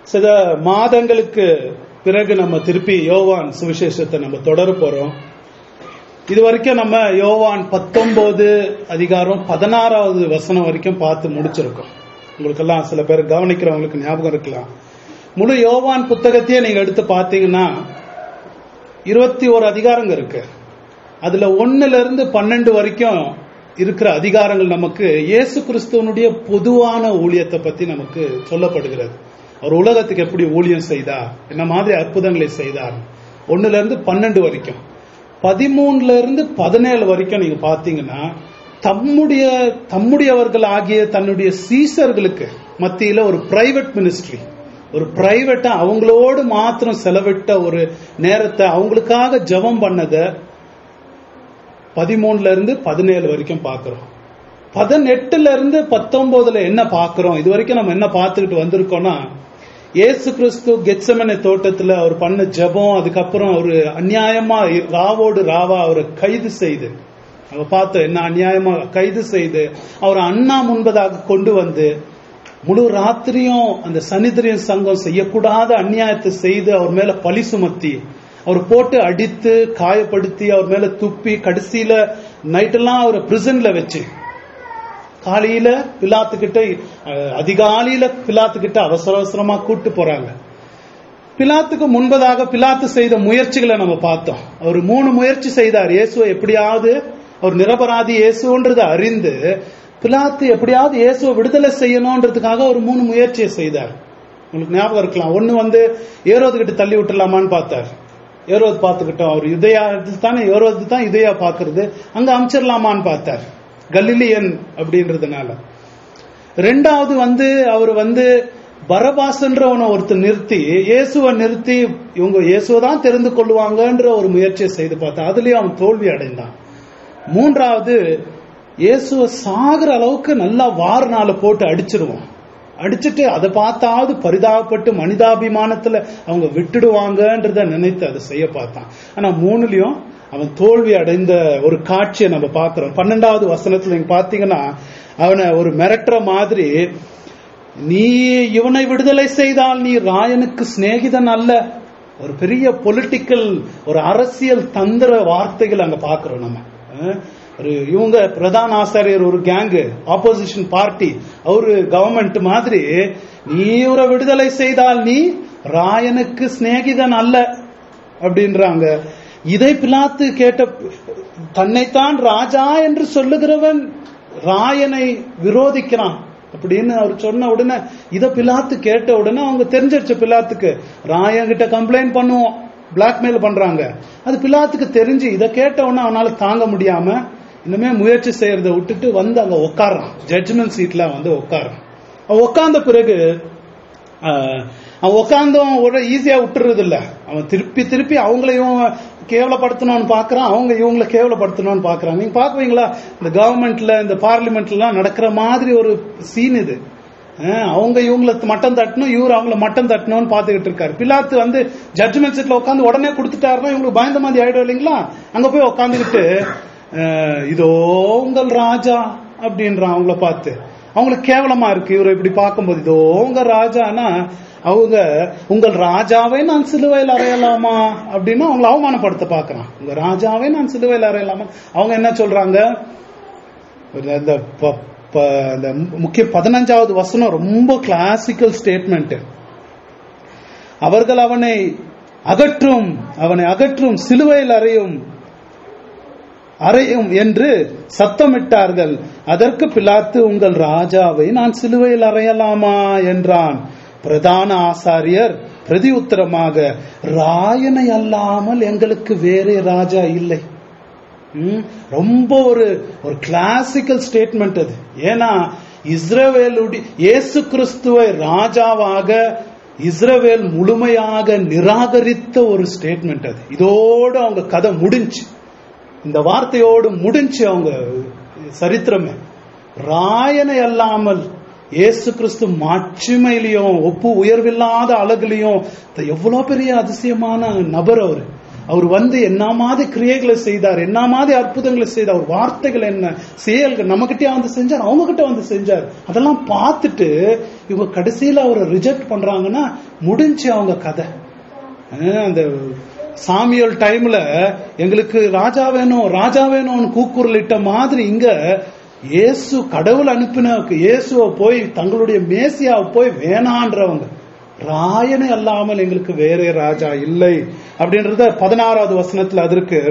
சில மாதங்களுக்கு பிறகு நம்ம திருப்பி யோவான் சுவிசேஷத்தை நம்ம தொடர போறோம் இது வரைக்கும் நம்ம யோவான் பத்தொன்பது அதிகாரம் பதினாறாவது வசனம் வரைக்கும் பார்த்து முடிச்சிருக்கோம் உங்களுக்கெல்லாம் சில பேர் கவனிக்கிறவங்களுக்கு ஞாபகம் இருக்கலாம் முழு யோவான் புத்தகத்தையே நீங்க எடுத்து பார்த்தீங்கன்னா இருபத்தி ஒரு அதிகாரங்க இருக்கு அதுல ஒன்னுல இருந்து பன்னெண்டு வரைக்கும் இருக்கிற அதிகாரங்கள் நமக்கு இயேசு கிறிஸ்துவனுடைய பொதுவான ஊழியத்தை பத்தி நமக்கு சொல்லப்படுகிறது அவர் உலகத்துக்கு எப்படி ஊழியம் செய்தார் என்ன மாதிரி அற்புதங்களை செய்தார் ஒன்னுல இருந்து பன்னெண்டு வரைக்கும் பதிமூணுல இருந்து பதினேழு வரைக்கும் நீங்க பாத்தீங்கன்னா தம்முடைய தம்முடையவர்கள் ஆகிய தன்னுடைய சீசர்களுக்கு மத்தியில ஒரு பிரைவேட் மினிஸ்ட்ரி ஒரு பிரைவேட்டா அவங்களோடு மாத்திரம் செலவிட்ட ஒரு நேரத்தை அவங்களுக்காக ஜெபம் பண்ணத பதிமூணுல இருந்து பதினேழு வரைக்கும் பாக்குறோம் பதினெட்டுல இருந்து பத்தொன்பதுல என்ன பாக்குறோம் இது வரைக்கும் நம்ம என்ன பார்த்துக்கிட்டு வந்திருக்கோம்னா ஏசு கிறிஸ்து கெட்சமனை தோட்டத்துல அவர் பண்ண ஜபம் அதுக்கப்புறம் ஒரு அநியாயமா ராவோடு ராவா அவரை கைது செய்து நம்ம பார்த்தோம் என்ன அநியாயமா கைது செய்து அவர் அண்ணா முன்பதாக கொண்டு வந்து முழு ராத்திரியும் அந்த சனிதிரியன் சங்கம் செய்யக்கூடாத அநியாயத்தை செய்து அவர் மேல பழி சுமத்தி அவர் போட்டு அடித்து காயப்படுத்தி அவர் மேல துப்பி கடைசியில நைட்டெல்லாம் அவரை பிரிசன்ல வச்சு காலையில பிலாத்துக்கிட்ட அதிகாலையில பிலாத்துக்கிட்ட அவசர அவசரமா கூட்டு போறாங்க பிலாத்துக்கு முன்பதாக பிலாத்து செய்த முயற்சிகளை நம்ம பார்த்தோம் அவர் மூணு முயற்சி செய்தார் இயேசுவை எப்படியாவது அவர் நிரபராதி இயேசுன்றதை அறிந்து பிலாத்து எப்படியாவது இயேசுவை விடுதலை செய்யணும்ன்றதுக்காக ஒரு மூணு முயற்சியை செய்தார் உங்களுக்கு ஞாபகம் இருக்கலாம் ஒன்னு வந்து ஏரோது கிட்ட தள்ளி விட்டுலாமான்னு பார்த்தார் ஏரோது பார்த்துக்கிட்டோம் அவர் யுதயா தானே ஏரோது தான் யுதயா பாக்குறது அங்க அமைச்சிடலாமான்னு பார்த்தார் கலிலியன் அப்படின்றதுனால ரெண்டாவது வந்து அவர் வந்து பரபாசன்றவனை ஒருத்தர் நிறுத்தி இயேசுவை நிறுத்தி இவங்க இயேசுவை தான் தெரிந்து கொள்ளுவாங்கன்ற ஒரு முயற்சியை செய்து பார்த்தா அதுலயும் அவன் தோல்வி அடைந்தான் மூன்றாவது இயேசுவை சாகுற அளவுக்கு நல்லா வாரனால போட்டு அடிச்சிருவோம் அடிச்சுட்டு அதை பார்த்தாவது பரிதாபப்பட்டு மனிதாபிமானத்துல அவங்க விட்டுடுவாங்கன்றத நினைத்து அதை செய்ய பார்த்தான் ஆனா மூணுலயும் அவன் தோல்வி அடைந்த ஒரு காட்சியை நம்ம பார்க்கிறோம் பன்னெண்டாவது வசனத்துல நீங்க பாத்தீங்கன்னா அவனை ஒரு மிரட்டுற மாதிரி நீ இவனை விடுதலை செய்தால் நீ ராயனுக்கு சிநேகிதன் அல்ல ஒரு பெரிய பொலிட்டிக்கல் ஒரு அரசியல் தந்திர வார்த்தைகள் அங்க பாக்குறோம் நம்ம ஒரு இவங்க பிரதான ஆசாரியர் ஒரு கேங்கு ஆப்போசிஷன் பார்ட்டி அவரு கவர்மெண்ட் மாதிரி நீ இவரை விடுதலை செய்தால் நீ ராயனுக்கு சிநேகிதன் அல்ல அப்படின்றாங்க இதை பிலாத்து கேட்ட தன்னைத்தான் ராஜா என்று சொல்லுகிறவன் ராயனை விரோதிக்கிறான் அப்படின்னு அவர் சொன்ன உடனே இத பிலாத்து கேட்ட உடனே அவங்க தெரிஞ்சிருச்சு பிலாத்துக்கு ராயன் கிட்ட கம்ப்ளைண்ட் பண்ணுவோம் பிளாக்மெயில் பண்றாங்க அது பிலாத்துக்கு தெரிஞ்சு இதை கேட்ட உடனே அவனால தாங்க முடியாம இனிமே முயற்சி செய்யறத விட்டுட்டு வந்து அங்க உட்காரான் ஜட்ஜ்மெண்ட் சீட்ல வந்து உட்காரான் அவன் உட்கார்ந்த பிறகு அவன் உட்கார்ந்தவன் ஒரு ஈஸியா விட்டுறது இல்ல அவன் திருப்பி திருப்பி அவங்களையும் கேவலப்படுத்தணும்னு பாக்குறான் அவங்க இவங்களை கேவலப்படுத்தணும்னு பாக்குறான் நீங்க பாக்குவீங்களா இந்த கவர்மெண்ட்ல இந்த பார்லிமெண்ட்லாம் நடக்கிற மாதிரி ஒரு சீன் இது அவங்க இவங்களை மட்டம் தட்டணும் இவர் அவங்கள மட்டம் தட்டணும்னு பாத்துக்கிட்டு இருக்காரு பிலாத்து வந்து ஜட்ஜ்மெண்ட் சீட்ல உட்காந்து உடனே கொடுத்துட்டாருன்னா இவங்களுக்கு பயந்த மாதிரி ஆயிடும் இல்லைங்களா அங்க போய் உட்காந்துக்கிட்டு இதோ உங்கள் ராஜா அப்படின்றான் அவங்கள பார்த்து அவங்களுக்கு கேவலமா இருக்கு இவரை இப்படி பார்க்கும்போது இதோ உங்க ராஜானா அவங்க உங்கள் ராஜாவை நான் சிலுவையில் அறையலாமா அப்படின்னு அவங்களை அவமானப்படுத்த பாக்குறான் உங்க ராஜாவை நான் சிலுவையில் அறையலாமா அவங்க என்ன சொல்றாங்க இந்த இந்த முக்கிய பதினஞ்சாவது வசனம் ரொம்ப கிளாசிக்கல் ஸ்டேட்மெண்ட் அவர்கள் அவனை அகற்றும் அவனை அகற்றும் சிலுவையில் அறையும் அறையும் என்று சத்தமிட்டார்கள் அதற்கு பிலாத்து உங்கள் ராஜாவை நான் சிலுவையில் அறையலாமா என்றான் பிரதான ஆசாரியர் பிரதி உத்தரமாக ராயனை அல்லாமல் எங்களுக்கு வேறே ராஜா இல்லை ரொம்ப ஒரு ஒரு கிளாசிக்கல் ஸ்டேட்மெண்ட் அது ஏன்னா இஸ்ரவேலுடைய இயேசு கிறிஸ்துவை ராஜாவாக இஸ்ரவேல் முழுமையாக நிராகரித்த ஒரு ஸ்டேட்மெண்ட் அது இதோடு அவங்க கதை முடிஞ்சு இந்த வார்த்தையோடு முடிஞ்சு அவங்க சரித்திரமே ராயனை அல்லாமல் இயேசு கிறிஸ்து மாட்சிமையிலையும் ஒப்பு உயர்வில்லாத அழகுலையும் எவ்வளவு பெரிய அதிசயமான நபர் அவரு அவர் வந்து என்ன மாதிரி கிரியைகளை செய்தார் என்ன மாதிரி அற்புதங்களை செய்தார் அவர் வார்த்தைகள் என்ன செயல்கள் நம்ம வந்து செஞ்சார் அவங்க கிட்ட வந்து செஞ்சார் அதெல்லாம் பார்த்துட்டு இவங்க கடைசியில அவரை ரிஜெக்ட் பண்றாங்கன்னா முடிஞ்சு அவங்க கதை அஹ் அந்த சாமியல் டைம்ல எங்களுக்கு ராஜா வேணும் ராஜா வேணும்னு கூக்குரலிட்ட மாதிரி இங்க இயேசு கடவுள் அனுப்பின இயேசுவை போய் தங்களுடைய மேசியாவை போய் வேணான்றவங்க ராயனே அல்லாமல் எங்களுக்கு வேறே ராஜா இல்லை அப்படின்றத பதினாறாவது வசனத்துல அது இருக்கு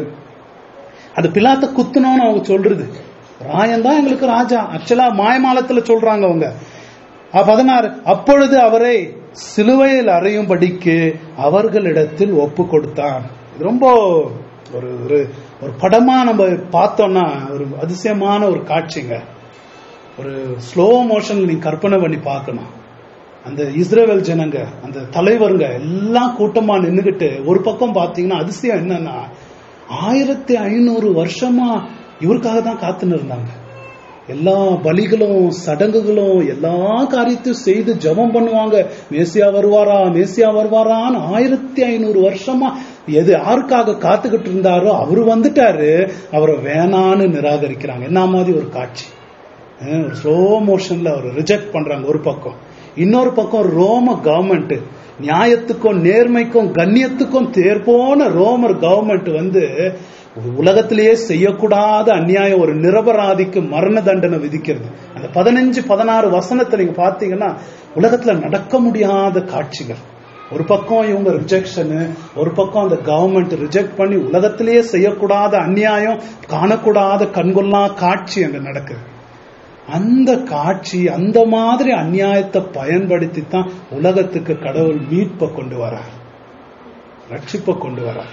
அது பிலாத்த குத்துனோன்னு அவங்க சொல்றது ராயன் தான் எங்களுக்கு ராஜா ஆக்சுவலா மாயமாலத்துல சொல்றாங்க அவங்க அஹ் பதினாறு அப்பொழுது அவரை சிலுவையில் அறையும்படிக்கு அவர்களிடத்தில் ஒப்பு கொடுத்தான் இது ரொம்ப ஒரு ஒரு ஒரு படமா நம்ம பார்த்தோம்னா ஒரு அதிசயமான ஒரு காட்சிங்க ஒரு ஸ்லோ மோஷன் நீங்க கற்பனை பண்ணி பார்க்கணும் அந்த இஸ்ரேல் ஜனங்க அந்த தலைவருங்க எல்லாம் கூட்டமா நின்னுகிட்டு ஒரு பக்கம் பாத்தீங்கன்னா அதிசயம் என்னன்னா ஆயிரத்தி ஐநூறு வருஷமா இவருக்காக தான் காத்துன்னு இருந்தாங்க எல்லா பலிகளும் சடங்குகளும் எல்லா காரியத்தையும் செய்து ஜெபம் பண்ணுவாங்க மேசியா வருவாரா மேசியா வருவாரான்னு ஆயிரத்தி ஐநூறு வருஷமா எது யாருக்காக காத்துக்கிட்டு இருந்தாரோ அவரு வந்துட்டாரு அவரை வேணான்னு நிராகரிக்கிறாங்க என்ன மாதிரி ஒரு காட்சி அஹ் ஒரு ஸ்லோ மோஷன்ல அவர் ரிஜெக்ட் பண்றாங்க ஒரு பக்கம் இன்னொரு பக்கம் ரோம கவர்மெண்ட் நியாயத்துக்கும் நேர்மைக்கும் கண்ணியத்துக்கும் தேர்போன ரோமர் கவர்மெண்ட் வந்து உலகத்திலேயே செய்யக்கூடாத அநியாயம் ஒரு நிரபராதிக்கு மரண தண்டனை விதிக்கிறது அந்த பதினஞ்சு பதினாறு வசனத்தை நீங்க பாத்தீங்கன்னா உலகத்துல நடக்க முடியாத காட்சிகள் ஒரு பக்கம் இவங்க ரிஜெக்ஷனு ஒரு பக்கம் அந்த கவர்மெண்ட் ரிஜெக்ட் பண்ணி உலகத்திலேயே செய்யக்கூடாத அநியாயம் காணக்கூடாத கண்கொள்ளா காட்சி அங்க நடக்குது அந்த காட்சி அந்த மாதிரி அநியாயத்தை பயன்படுத்தி தான் உலகத்துக்கு கடவுள் மீட்பை கொண்டு வரார் ரட்சிப்பை கொண்டு வரார்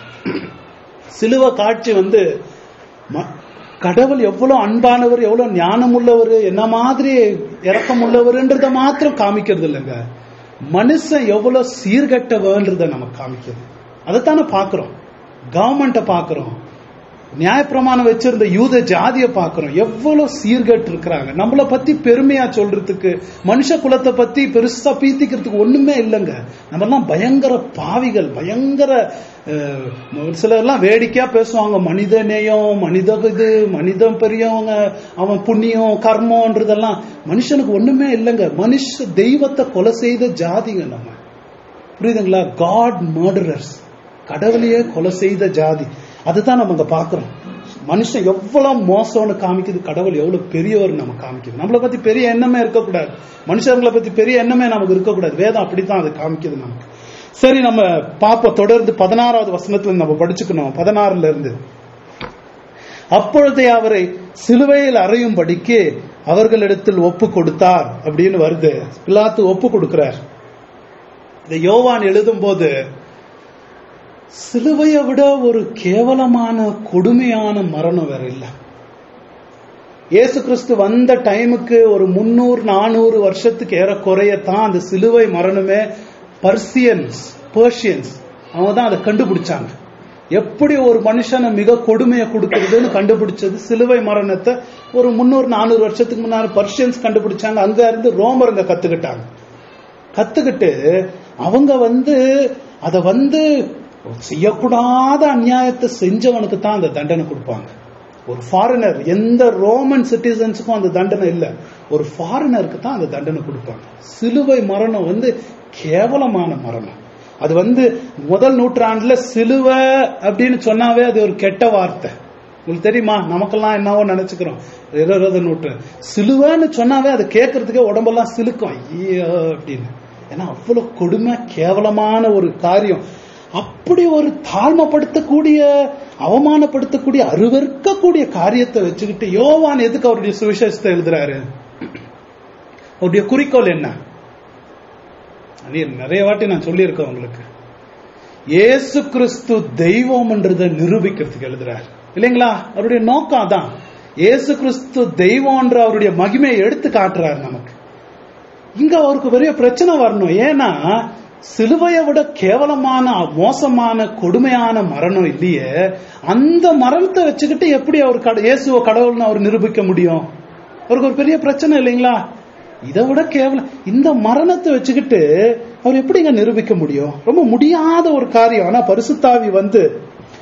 சிலுவ காட்சி வந்து ம- கடவுள் எவ்வளவு அன்பானவர் எவ்வளவு ஞானம் உள்ளவர் என்ன மாதிரி இறக்கம் உள்ளவர்ன்றத மாத்திரம் காமிக்கிறது இல்லைங்க மனுஷன் எவ்வளவு சீர்கெட்டவன்றத நம்ம காமிக்கிறது அதைத்தானே பாக்குறோம் கவர்மெண்ட்டை பாக்குறோம் நியாயப்பிரமாணம் வச்சிருந்த யூத ஜாதியை பார்க்கிறோம் எவ்வளவு சீர்கட்டு இருக்கிறாங்க நம்மள பத்தி பெருமையா சொல்றதுக்கு மனுஷ குலத்தை பத்தி பெருசா பீத்திக்கிறதுக்கு ஒண்ணுமே இல்லைங்க நம்ம எல்லாம் பயங்கர பாவிகள் பயங்கர அஹ், ஒரு சிலர் எல்லாம் வேடிக்கையா பேசுவாங்க மனித நேயம் மனித இது மனிதம் பெரியவங்க அவன் புண்ணியம் கர்மன்றதெல்லாம் மனுஷனுக்கு ஒண்ணுமே இல்லைங்க மனுஷ தெய்வத்தை கொலை செய்த ஜாதிங்க நம்ம புரியுதுங்களா காட் மர்டரர்ஸ் கடவுளையே கொலை செய்த ஜாதி அதுதான் நம்ம இங்க பாக்குறோம் மனுஷன் எவ்வளவு மோசம்னு காமிக்குது கடவுள் எவ்வளவு பெரியவர் நம்ம காமிக்குது நம்மளை பத்தி பெரிய எண்ணமே இருக்கக்கூடாது மனுஷங்களை பத்தி பெரிய எண்ணமே நமக்கு இருக்கக்கூடாது வேதம் அப்படித்தான் அது காமிக்குது நமக்கு சரி நம்ம பாப்போம் தொடர்ந்து பதினாறாவது வசனத்துல நம்ம படிச்சுக்கணும் பதினாறுல இருந்து அப்பொழுதே அவரை சிலுவையில் அறையும்படிக்கு அவர்களிடத்தில் ஒப்பு கொடுத்தார் அப்படின்னு வருது பிலாத்து ஒப்பு கொடுக்கிறார் இந்த யோவான் எழுதும் போது சிலுவையை விட ஒரு கேவலமான கொடுமையான மரணம் வேற இல்லை இயேசு கிறிஸ்து வந்த டைமுக்கு ஒரு முன்னூறு நானூறு வருஷத்துக்கு ஏறக்குறைய தான் அந்த சிலுவை மரணமே பர்சியன்ஸ் பர்ஷியன்ஸ் அவங்க தான் அதை கண்டுபிடிச்சாங்க எப்படி ஒரு மனுஷனை மிக கொடுமையை கொடுக்கறதுன்னு கண்டுபிடிச்சது சிலுவை மரணத்தை ஒரு முன்னூறு நானூறு வருஷத்துக்கு முன்னாடி பர்ஷியன்ஸ் கண்டுபிடிச்சாங்க அங்க இருந்து ரோமருங்க கத்துக்கிட்டாங்க கத்துக்கிட்டு அவங்க வந்து அத வந்து செய்யக்கூடாத அநியாயத்தை செஞ்சவனுக்கு தான் அந்த தண்டனை கொடுப்பாங்க ஒரு ஃபாரினர் எந்த ரோமன் சிட்டிசன்ஸுக்கும் அந்த தண்டனை இல்ல ஒரு ஃபாரினருக்கு தான் அந்த தண்டனை கொடுப்பாங்க சிலுவை மரணம் வந்து கேவலமான மரணம் அது வந்து முதல் நூற்றாண்டுல சிலுவை அப்படின்னு சொன்னாவே அது ஒரு கெட்ட வார்த்தை உங்களுக்கு தெரியுமா நமக்கெல்லாம் என்னவோ நினைச்சுக்கிறோம் இருபது நூற்று சிலுவைன்னு சொன்னாவே அது கேட்கறதுக்கே உடம்பெல்லாம் சிலுக்கும் ஐயோ அப்படின்னு ஏன்னா அவ்வளவு கொடுமை கேவலமான ஒரு காரியம் அப்படி ஒரு தாழ்மைப்படுத்தக்கூடிய அவமானப்படுத்தக்கூடிய அருவருக்கக்கூடிய காரியத்தை வச்சுக்கிட்டு யோவான் எதுக்கு அவருடைய சுவிசேஷத்தை எழுதுறாரு அவருடைய குறிக்கோள் என்ன அது நிறைய வாட்டி நான் சொல்லியிருக்கேன் உங்களுக்கு இயேசு கிறிஸ்து தெய்வம்ன்றதை நிரூபிக்கிறதுக்கு எழுதுறாரு இல்லைங்களா அவருடைய நோக்கம் அதான் இயேசு கிறிஸ்து தெய்வம்ன்ற அவருடைய மகிமையை எடுத்து காட்டுறாரு நமக்கு இங்க அவருக்கு பெரிய பிரச்சனை வரணும் ஏன்னா சிலுவையை விட கேவலமான மோசமான கொடுமையான மரணம் இல்லையே அந்த மரணத்தை வச்சுக்கிட்டு எப்படி அவர் கட- இயேசுவ கடவுள்னு அவர் நிரூபிக்க முடியும் அவருக்கு ஒரு பெரிய பிரச்சனை இல்லைங்களா இதை விட கேவலம் இந்த மரணத்தை வச்சுக்கிட்டு அவர் எப்படிங்க நிரூபிக்க முடியும் ரொம்ப முடியாத ஒரு காரியம் ஆனா பரிசுத்தாவி வந்து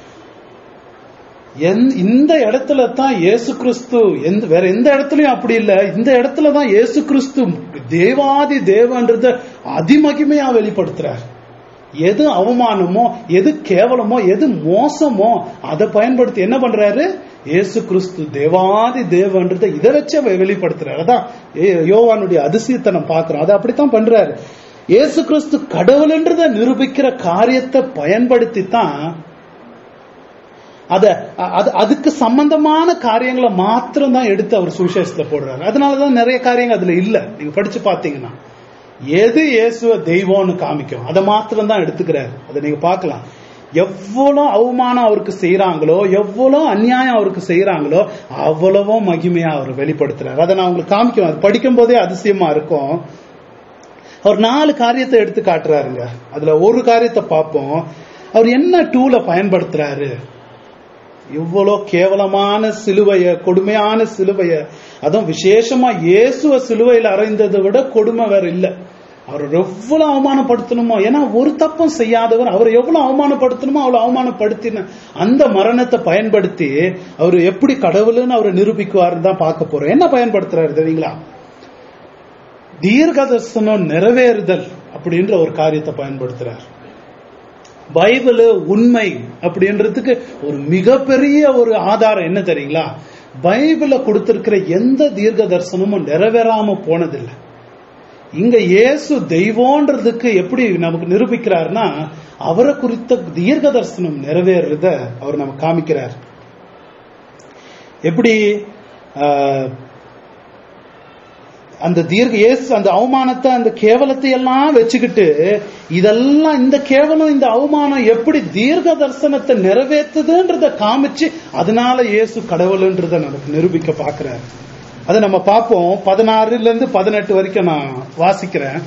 எந்த- இந்த இடத்துல தான் இயேசு கிறிஸ்து எந்த வேற எந்த இடத்துலயும் அப்படி இல்ல இந்த இடத்துல தான் இயேசு கிறிஸ்து தேவாதி தேவன்றத அதிமகிமையா வெளிப்படுத்துறார் எது அவமானமோ எது கேவலமோ எது மோசமோ அதை பயன்படுத்தி என்ன பண்றாரு இயேசு கிறிஸ்து தேவாதி தேவன்றதை இதை வச்சு அவர் வெளிப்படுத்துறாரு அதான் ஏ- யோவானுடைய அதிசயத்தை நம்ம பார்க்கிறோம் அதை அப்படித்தான் பண்றாரு இயேசு கிறிஸ்து கடவுள்ன்றதை நிரூபிக்கிற காரியத்தை பயன்படுத்தி தான் அத அது அதுக்கு சம்பந்தமான காரியங்களை மாத்திரம் தான் எடுத்து அவர் சுவிசேஷத்துல போடுறாரு அதனாலதான் நிறைய காரியங்கள் அதுல இல்ல நீங்க படிச்சு பாத்தீங்கன்னா எது இயேசுவ தெய்வம்னு காமிக்கும் அதை மாத்திரம் தான் எடுத்துக்கிறாரு அதை நீங்க பார்க்கலாம் எவ்வளவு அவமானம் அவருக்கு செய்யறாங்களோ எவ்வளவு அநியாயம் அவருக்கு செய்யறாங்களோ அவ்வளவோ மகிமையா அவர் வெளிப்படுத்துறாரு அதை நான் உங்களுக்கு காமிக்கும் அது படிக்கும் போதே அதிசயமா இருக்கும் அவர் நாலு காரியத்தை எடுத்து காட்டுறாருங்க அதுல ஒரு காரியத்தை பார்ப்போம் அவர் என்ன டூல பயன்படுத்துறாரு இவ்வளோ கேவலமான சிலுவைய கொடுமையான சிலுவைய அதுவும் விசேஷமா இயேசுவ சிலுவையில் அறைந்ததை விட கொடுமை வேற இல்ல அவர் எவ்வளவு அவமானப்படுத்தணுமோ ஏன்னா ஒரு தப்பும் செய்யாதவர் அவர் எவ்வளவு அவமானப்படுத்தணுமோ அவ்வளவு அவமானப்படுத்தின அந்த மரணத்தை பயன்படுத்தி அவர் எப்படி கடவுள்னு அவரை நிரூபிக்குவாருன்னு தான் பார்க்க போறோம் என்ன பயன்படுத்துறாரு தெரியுங்களா தீர்க்க தரிசனம் நிறைவேறுதல் அப்படின்ற ஒரு காரியத்தை பயன்படுத்துறார் பைபிள் உண்மை அப்படின்றதுக்கு ஒரு மிகப்பெரிய ஒரு ஆதாரம் என்ன தெரியுங்களா பைபிள்ல கொடுத்திருக்கிற எந்த தீர்க்க தரிசனமும் நிறைவேறாம போனதில்லை இங்க இயேசு தெய்வம்ன்றதுக்கு எப்படி நமக்கு நிரூபிக்கிறார்னா அவரை குறித்த தீர்க்க தரிசனம் நிறைவேறத அவர் நமக்கு காமிக்கிறார் எப்படி ஆஹ், அந்த தீர்க்க இயேசு அந்த அவமானத்தை அந்த கேவலத்தை எல்லாம் வச்சுக்கிட்டு இதெல்லாம் இந்த கேவலம் இந்த அவமானம் எப்படி தீர்க்க தரிசனத்தை நிறைவேற்றுதுன்றத காமிச்சு அதனால இயேசு கடவுள்ன்றத நமக்கு நிரூபிக்க பார்க்கிறார் அதை நம்ம பார்ப்போம் பதினாறுல இருந்து பதினெட்டு வரைக்கும் நான் வாசிக்கிறேன்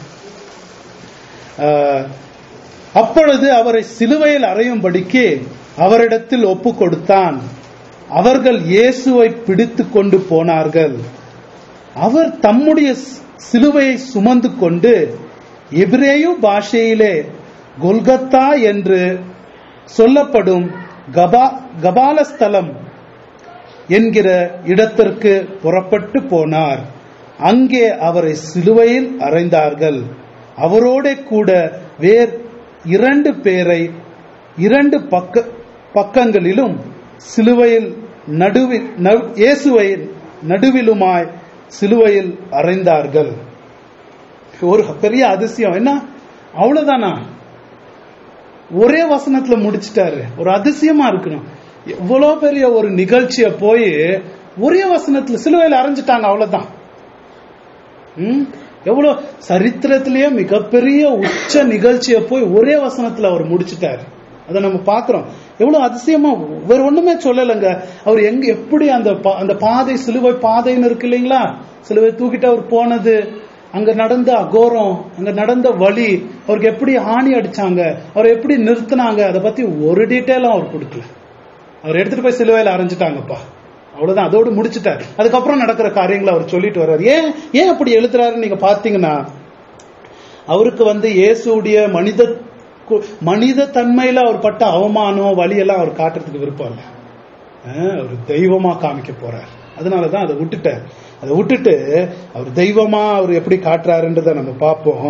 ஆஹ், அப்பொழுது அவரை சிலுவையில் அறையும்படிக்கு அவரிடத்தில் ஒப்பு கொடுத்தான் அவர்கள் இயேசுவை பிடித்து கொண்டு போனார்கள் அவர் தம்முடைய சி- சிலுவையை சுமந்து கொண்டு எபிரேயு பாஷையிலே கொல்கத்தா என்று சொல்லப்படும் கபா கபாலஸ்தலம் என்கிற இடத்திற்கு புறப்பட்டு போனார் அங்கே அவரை சிலுவையில் அறைந்தார்கள் அவரோட கூட வேர் இரண்டு பேரை இரண்டு பக்க பக்கங்களிலும் சிலுவையில் நடுவில் நடு- இயேசுவை நடுவிலுமாய் சிலுவையில் அறைந்தார்கள் ஒரு பெரிய அதிசயம் என்ன அவ்வளவுதானா ஒரே வசனத்துல முடிச்சிட்டாரு ஒரு அதிசயமா இருக்கணும் எவ்வளவு பெரிய ஒரு நிகழ்ச்சிய போய் ஒரே வசனத்துல சிலுவையில் அரைஞ்சிட்டாங்க அவ்வளவுதான் ம்? எவ்வளவு சரித்திரத்திலேயே மிகப்பெரிய உச்ச நிகழ்ச்சிய போய் ஒரே வசனத்துல அவர் முடிச்சிட்டாரு அதை நம்ம பாக்குறோம் எவ்வளவு அதிசயமா வேற ஒண்ணுமே சொல்லலைங்க அவர் எங்க எப்படி அந்த பா- அந்த பாதை சிலுவை பாதைன்னு இருக்கு இல்லைங்களா சிலுவை தூக்கிட்டு அவர் போனது அங்க நடந்த அகோரம் அங்க நடந்த வழி அவருக்கு எப்படி ஆணி அடிச்சாங்க அவர் எப்படி நிறுத்தினாங்க அதை பத்தி ஒரு டீட்டெயிலும் அவர் கொடுக்கல அவர் எடுத்துட்டு போய் சிலுவையில அரைஞ்சிட்டாங்கப்பா அவ்வளவுதான் அதோடு முடிச்சிட்டாரு அதுக்கப்புறம் நடக்கிற காரியங்களை அவர் சொல்லிட்டு வர்றாரு ஏன் ஏன் அப்படி எழுதுறாருன்னு நீங்க பாத்தீங்கன்னா அவருக்கு வந்து இயேசுடைய மனித கு- மனித தன்மையில அவர் பட்ட அவமானம் வழியெல்லாம் அவர் காட்டுறதுக்கு விருப்பம் இல்லை அஹ், அவர் தெய்வமா காமிக்க போறார் அதனாலதான் அதை விட்டுட்டார் அதை விட்டுட்டு அவர் தெய்வமா அவர் எப்படி காட்டுறாருன்றதை நம்ம பார்ப்போம்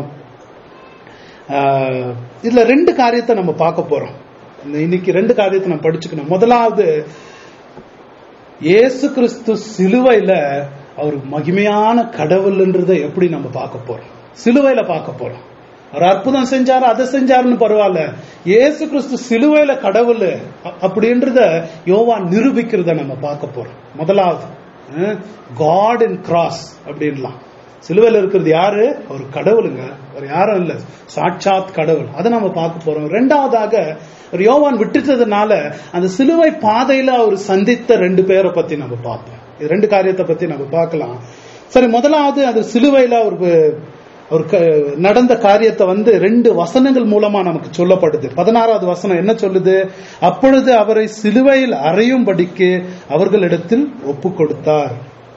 ஆஹ், இதுல ரெண்டு காரியத்தை நம்ம பார்க்க போறோம் இந்த இன்னைக்கு ரெண்டு காரியத்தை நம்ம படிச்சுக்கணும் முதலாவது இயேசு கிறிஸ்து சிலுவையில அவர் மகிமையான கடவுள்ன்றதை எப்படி நம்ம பார்க்க போறோம் சிலுவையில பார்க்க போறோம் அவர் அற்புதம் செஞ்சாரு அதை செஞ்சாருன்னு பரவாயில்ல இயேசு கிறிஸ்து சிலுவையில கடவுள் அ- அப்படின்றத யோவான் நிரூபிக்கிறத நம்ம பார்க்க போறோம் முதலாவது காட் இன் கிராஸ் அப்படின்லாம் சிலுவையில் இருக்கிறது யாரு அவர் கடவுளுங்க அவர் யாரும் இல்ல சாட்சாத் கடவுள் அதை நம்ம பார்க்க போறோம் ரெண்டாவதாக ஒரு யோவான் விட்டுட்டதுனால அந்த சிலுவை பாதையில அவர் சந்தித்த ரெண்டு பேரை பத்தி நம்ம பார்ப்போம் இது ரெண்டு காரியத்தை பத்தி நம்ம பார்க்கலாம் சரி முதலாவது அது சிலுவையில அவருக்கு அவர் க- நடந்த காரியத்தை வந்து ரெண்டு வசனங்கள் மூலமா நமக்கு சொல்லப்படுது பதினாறாவது வசனம் என்ன சொல்லுது அப்பொழுது அவரை சிலுவையில் அறையும்படிக்கு அவர்களிடத்தில் ஒப்பு கொடுத்தார்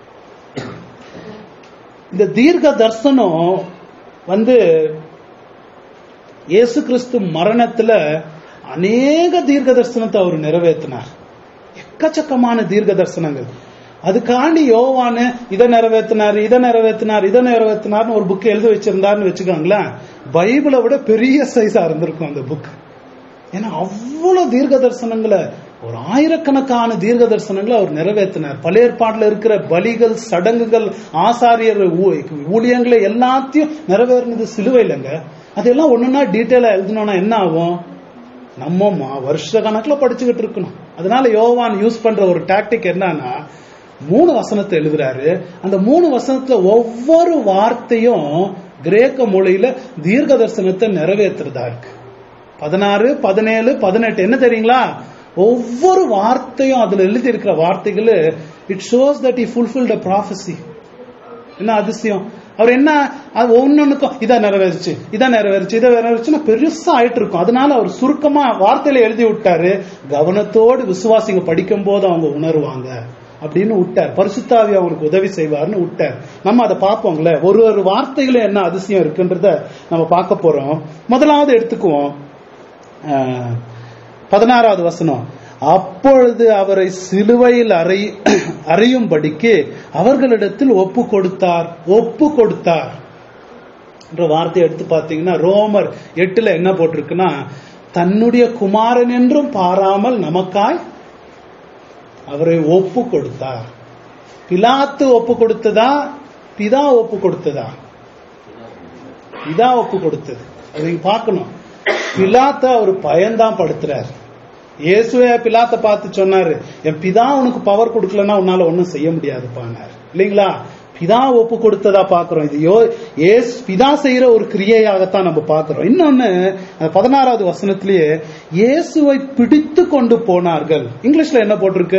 இந்த தீர்க்க தரிசனம் வந்து இயேசு கிறிஸ்து மரணத்துல அநேக தீர்க்க தரிசனத்தை அவர் நிறைவேற்றினார் எக்கச்சக்கமான தீர்க்க தரிசனங்கள் அதுக்காண்டி யோவானு இதை நிறைவேத்தினார் இதை நிறைவேத்தினார் இதை நிறைவேத்தினார்னு ஒரு புக் எழுதி வச்சிருந்தாருன்னு வச்சுக்கோங்களேன் பைபிளை விட பெரிய சைஸா இருந்திருக்கும் அந்த புக் ஏன்னா அவ்வளவு தீர்க்க தரிசனங்களை ஒரு ஆயிரக்கணக்கான தீர்க்க தரிசனங்களை அவர் நிறைவேற்றினார் பழைய ஏற்பாடுல இருக்கிற பலிகள் சடங்குகள் ஆசாரியர் ஊ- ஊழியங்களை எல்லாத்தையும் நிறைவேறினது சிலுவையிலங்க அதெல்லாம் ஒண்ணுன்னா டீட்டெயிலா எழுதணும்னா என்ன ஆகும் நம்ம மா- வருஷ கணக்குல படிச்சுக்கிட்டு இருக்கணும் அதனால யோவான் யூஸ் பண்ற ஒரு டாக்டிக் என்னன்னா மூணு வசனத்தை எழுதுறாரு அந்த மூணு வசனத்துல ஒவ்வொரு வார்த்தையும் கிரேக்க மொழியில தீர்க்க தரிசனத்தை நிறைவேற்றுறதா இருக்கு பதினாறு பதினேழு பதினெட்டு என்ன தெரியுங்களா ஒவ்வொரு வார்த்தையும் அதுல எழுதி இருக்கிற வார்த்தைகள் it shows that he fulfilled a prophecy என்ன அதிசயம் அவர் என்ன அது ஒன்னொன்னுக்கும் இதை நிறைவேறுச்சு இதை நிறைவேறுச்சு இதை நிறைவேறுச்சுன்னா பெருசா ஆயிட்டு இருக்கும் அதனால அவர் சுருக்கமா வார்த்தையில எழுதி விட்டாரு கவனத்தோடு விசுவாசிங்க படிக்கும் போது அவங்க உணருவாங்க அப்படின்னு விட்டார் பரிசுத்தாவி அவங்களுக்கு உதவி செய்வார்னு விட்டார் நம்ம அதை பார்ப்போங்களே ஒரு ஒரு வார்த்தைகளும் என்ன அதிசயம் இருக்குன்றத நம்ம பார்க்க போறோம் முதலாவது எடுத்துக்குவோம் ஆஹ், பதினாறாவது வசனம் அப்பொழுது அவரை சிலுவையில் அறை அறையும்படிக்கு அவர்களிடத்தில் ஒப்பு கொடுத்தார் ஒப்பு கொடுத்தார் என்ற வார்த்தையை எடுத்து பார்த்தீங்கன்னா ரோமர் எட்டுல என்ன போட்டிருக்குன்னா தன்னுடைய குமாரன் என்றும் பாராமல் நமக்காய் அவரை ஒப்பு கொடுத்தார் பிலாத்து ஒப்பு கொடுத்ததா பிதா ஒப்பு கொடுத்ததா பிதா ஒப்பு கொடுத்தது அது நீங்க பார்க்கணும் பிலாத்த அவர் பயந்தான் படுத்துறாரு இயேசுவே பிலாத்த பார்த்து சொன்னாரு என் பிதா உனக்கு பவர் கொடுக்கலன்னா உன்னால ஒண்ணும் செய்ய முடியாதுப்பானார் இல்லைங்களா பிதா ஒப்பு கொடுத்ததா பாக்குறோம் இது யோ ஏஸ் பிதா செய்யற ஒரு கிரியையாகத்தான் நம்ம பாக்குறோம் இன்னொன்னு அந்த பதினாறாவது வசனத்திலேயே இயேசுவை பிடித்து கொண்டு போனார்கள் இங்கிலீஷ்ல என்ன போட்டிருக்கு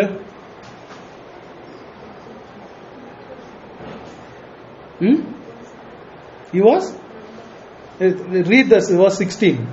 ம் he was read this verse 16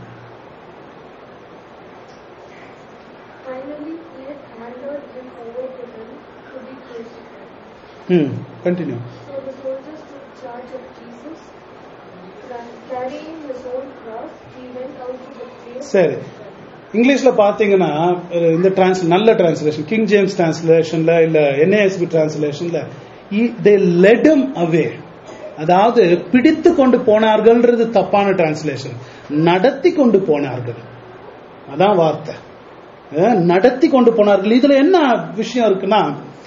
Finally, he had handed him over to them to be crucified. hmm continue So the soldiers took charge of Jesus. Ca- Carrying his own cross, he went out to the place. சரி இங்கிலீஷ்ல பாத்தீங்கன்னா அஹ், இந்த trans நல்ல translation king James டிரான்ஸ்லேஷன்ல இல்ல NASB டிரான்ஸ்லேஷன்ல தே லெடம் அவே அதாவது பிடித்து கொண்டு போனார்கள்ன்றது தப்பான டிரான்ஸ்லேஷன் நடத்தி கொண்டு போனார்கள் அதான் வார்த்தை அஹ், நடத்தி கொண்டு போனார்கள் இதுல என்ன விஷயம் இருக்குன்னா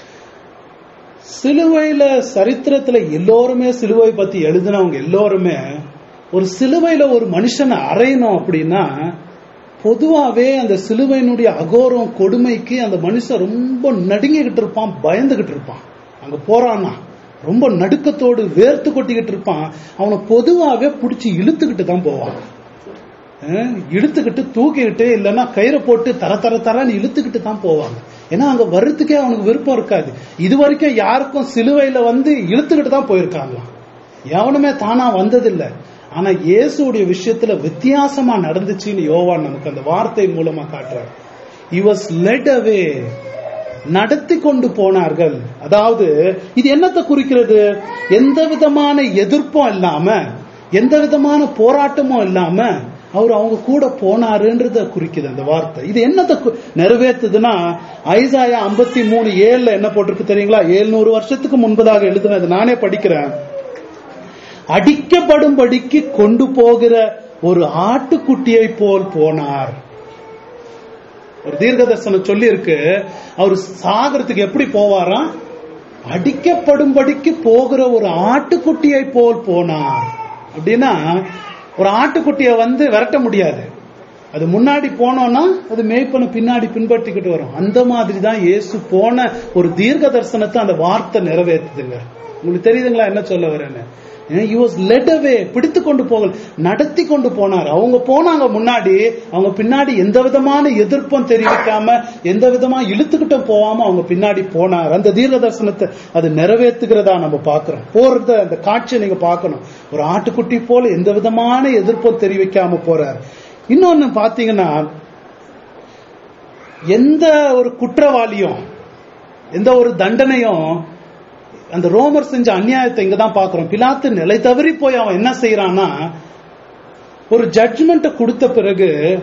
சிலுவையில சரித்திரத்துல எல்லோருமே சிலுவை பத்தி எழுதினவங்க எல்லோருமே ஒரு சிலுவையில ஒரு மனுஷனை அறையணும் அப்படின்னா பொதுவாவே அந்த சிலுவையினுடைய அகோரம் கொடுமைக்கு அந்த மனுஷன் ரொம்ப நடுங்கிக்கிட்டு இருப்பான் பயந்துகிட்டு இருப்பான் அங்க போறான்னா ரொம்ப நடுக்கத்தோடு வேர்த்து கொட்டிக்கிட்டு இருப்பான் அவனை பொதுவாவே பிடிச்சி இழுத்துக்கிட்டு தான் போவாங்க அஹ் இழுத்துக்கிட்டு தூக்கிக்கிட்டு இல்லைன்னா கயிறை போட்டு தர தர தரன்னு இழுத்துக்கிட்டு தான் போவாங்க ஏன்னா அங்க வர்றதுக்கே அவனுக்கு விருப்பம் இருக்காது இது வரைக்கும் யாருக்கும் சிலுவையில வந்து இழுத்துக்கிட்டு தான் போயிருக்காங்களாம் எவனுமே தானா வந்ததில்லை ஆனா இயேசுடைய விஷயத்துல வித்தியாசமா நடந்துச்சுன்னு யோவான் நமக்கு அந்த வார்த்தை மூலமா காட்டுறார் he was led away நடத்தி கொண்டு போனார்கள் அதாவது இது என்னத்தை குறிக்கிறது எந்த விதமான எதிர்ப்பும் இல்லாம எந்த விதமான போராட்டமும் இல்லாம அவர் அவங்க கூட போனாருன்றத குறிக்குது அந்த வார்த்தை இது என்னத்தை கு- நிறைவேத்துதுன்னா ஐசாயா ஐம்பத்தி மூணு ஏழுல என்ன போட்டிருக்கு தெரியுங்களா ஏழ்நூறு வருஷத்துக்கு முன்பதாக எழுதுனது நானே படிக்கிறேன் அடிக்கப்படும்படிக்கு கொண்டு போகிற ஒரு ஆட்டுக்குட்டியை போல் போனார் ஒரு தீர்க்க தரிசனம் சொல்லி இருக்கு அவர் சாகிறதுக்கு எப்படி போவாராம் அடிக்கப்படும்படிக்கு போகிற ஒரு ஆட்டுக்குட்டியை போல் போனார் அப்படின்னா ஒரு ஆட்டுக்குட்டியை வந்து விரட்ட முடியாது அது முன்னாடி போனோம்னா அது மேய்ப்பனை பின்னாடி பின்பற்றிக்கிட்டு வரும் அந்த மாதிரி தான் இயேசு போன ஒரு தீர்க்க தரிசனத்தை அந்த வார்த்தை நிறைவேற்றுதுங்க உங்களுக்கு தெரியுதுங்களா என்ன சொல்ல வரேன்னு he was led away பிடித்து கொண்டு போகல் நடத்தி கொண்டு போனார் அவங்க போனாங்க முன்னாடி அவங்க பின்னாடி எந்த விதமான எதிர்ப்பும் தெரிவிக்காம எந்த விதமா இழுத்துக்கிட்ட போகாம அவங்க பின்னாடி போனார் அந்த தீர்க்க தரிசனத்தை அது நிறைவேற்றுகிறதா நம்ம பார்க்கிறோம் போறத அந்த காட்சியை நீங்க பார்க்கணும் ஒரு ஆட்டுக்குட்டி போல எந்த விதமான எதிர்ப்பும் தெரிவிக்காம போறார் இன்னொன்னு பாத்தீங்கன்னா எந்த ஒரு குற்றவாளியும் எந்த ஒரு தண்டனையும் அந்த ரோமர் செஞ்ச அநியாயத்தை இங்க தான் பாக்குறோம் பிலாத்து நிலை தவறி போய் அவன் என்ன செய்யறான்னா ஒரு ஜட்ஜ்மெண்ட்டை கொடுத்த பிறகு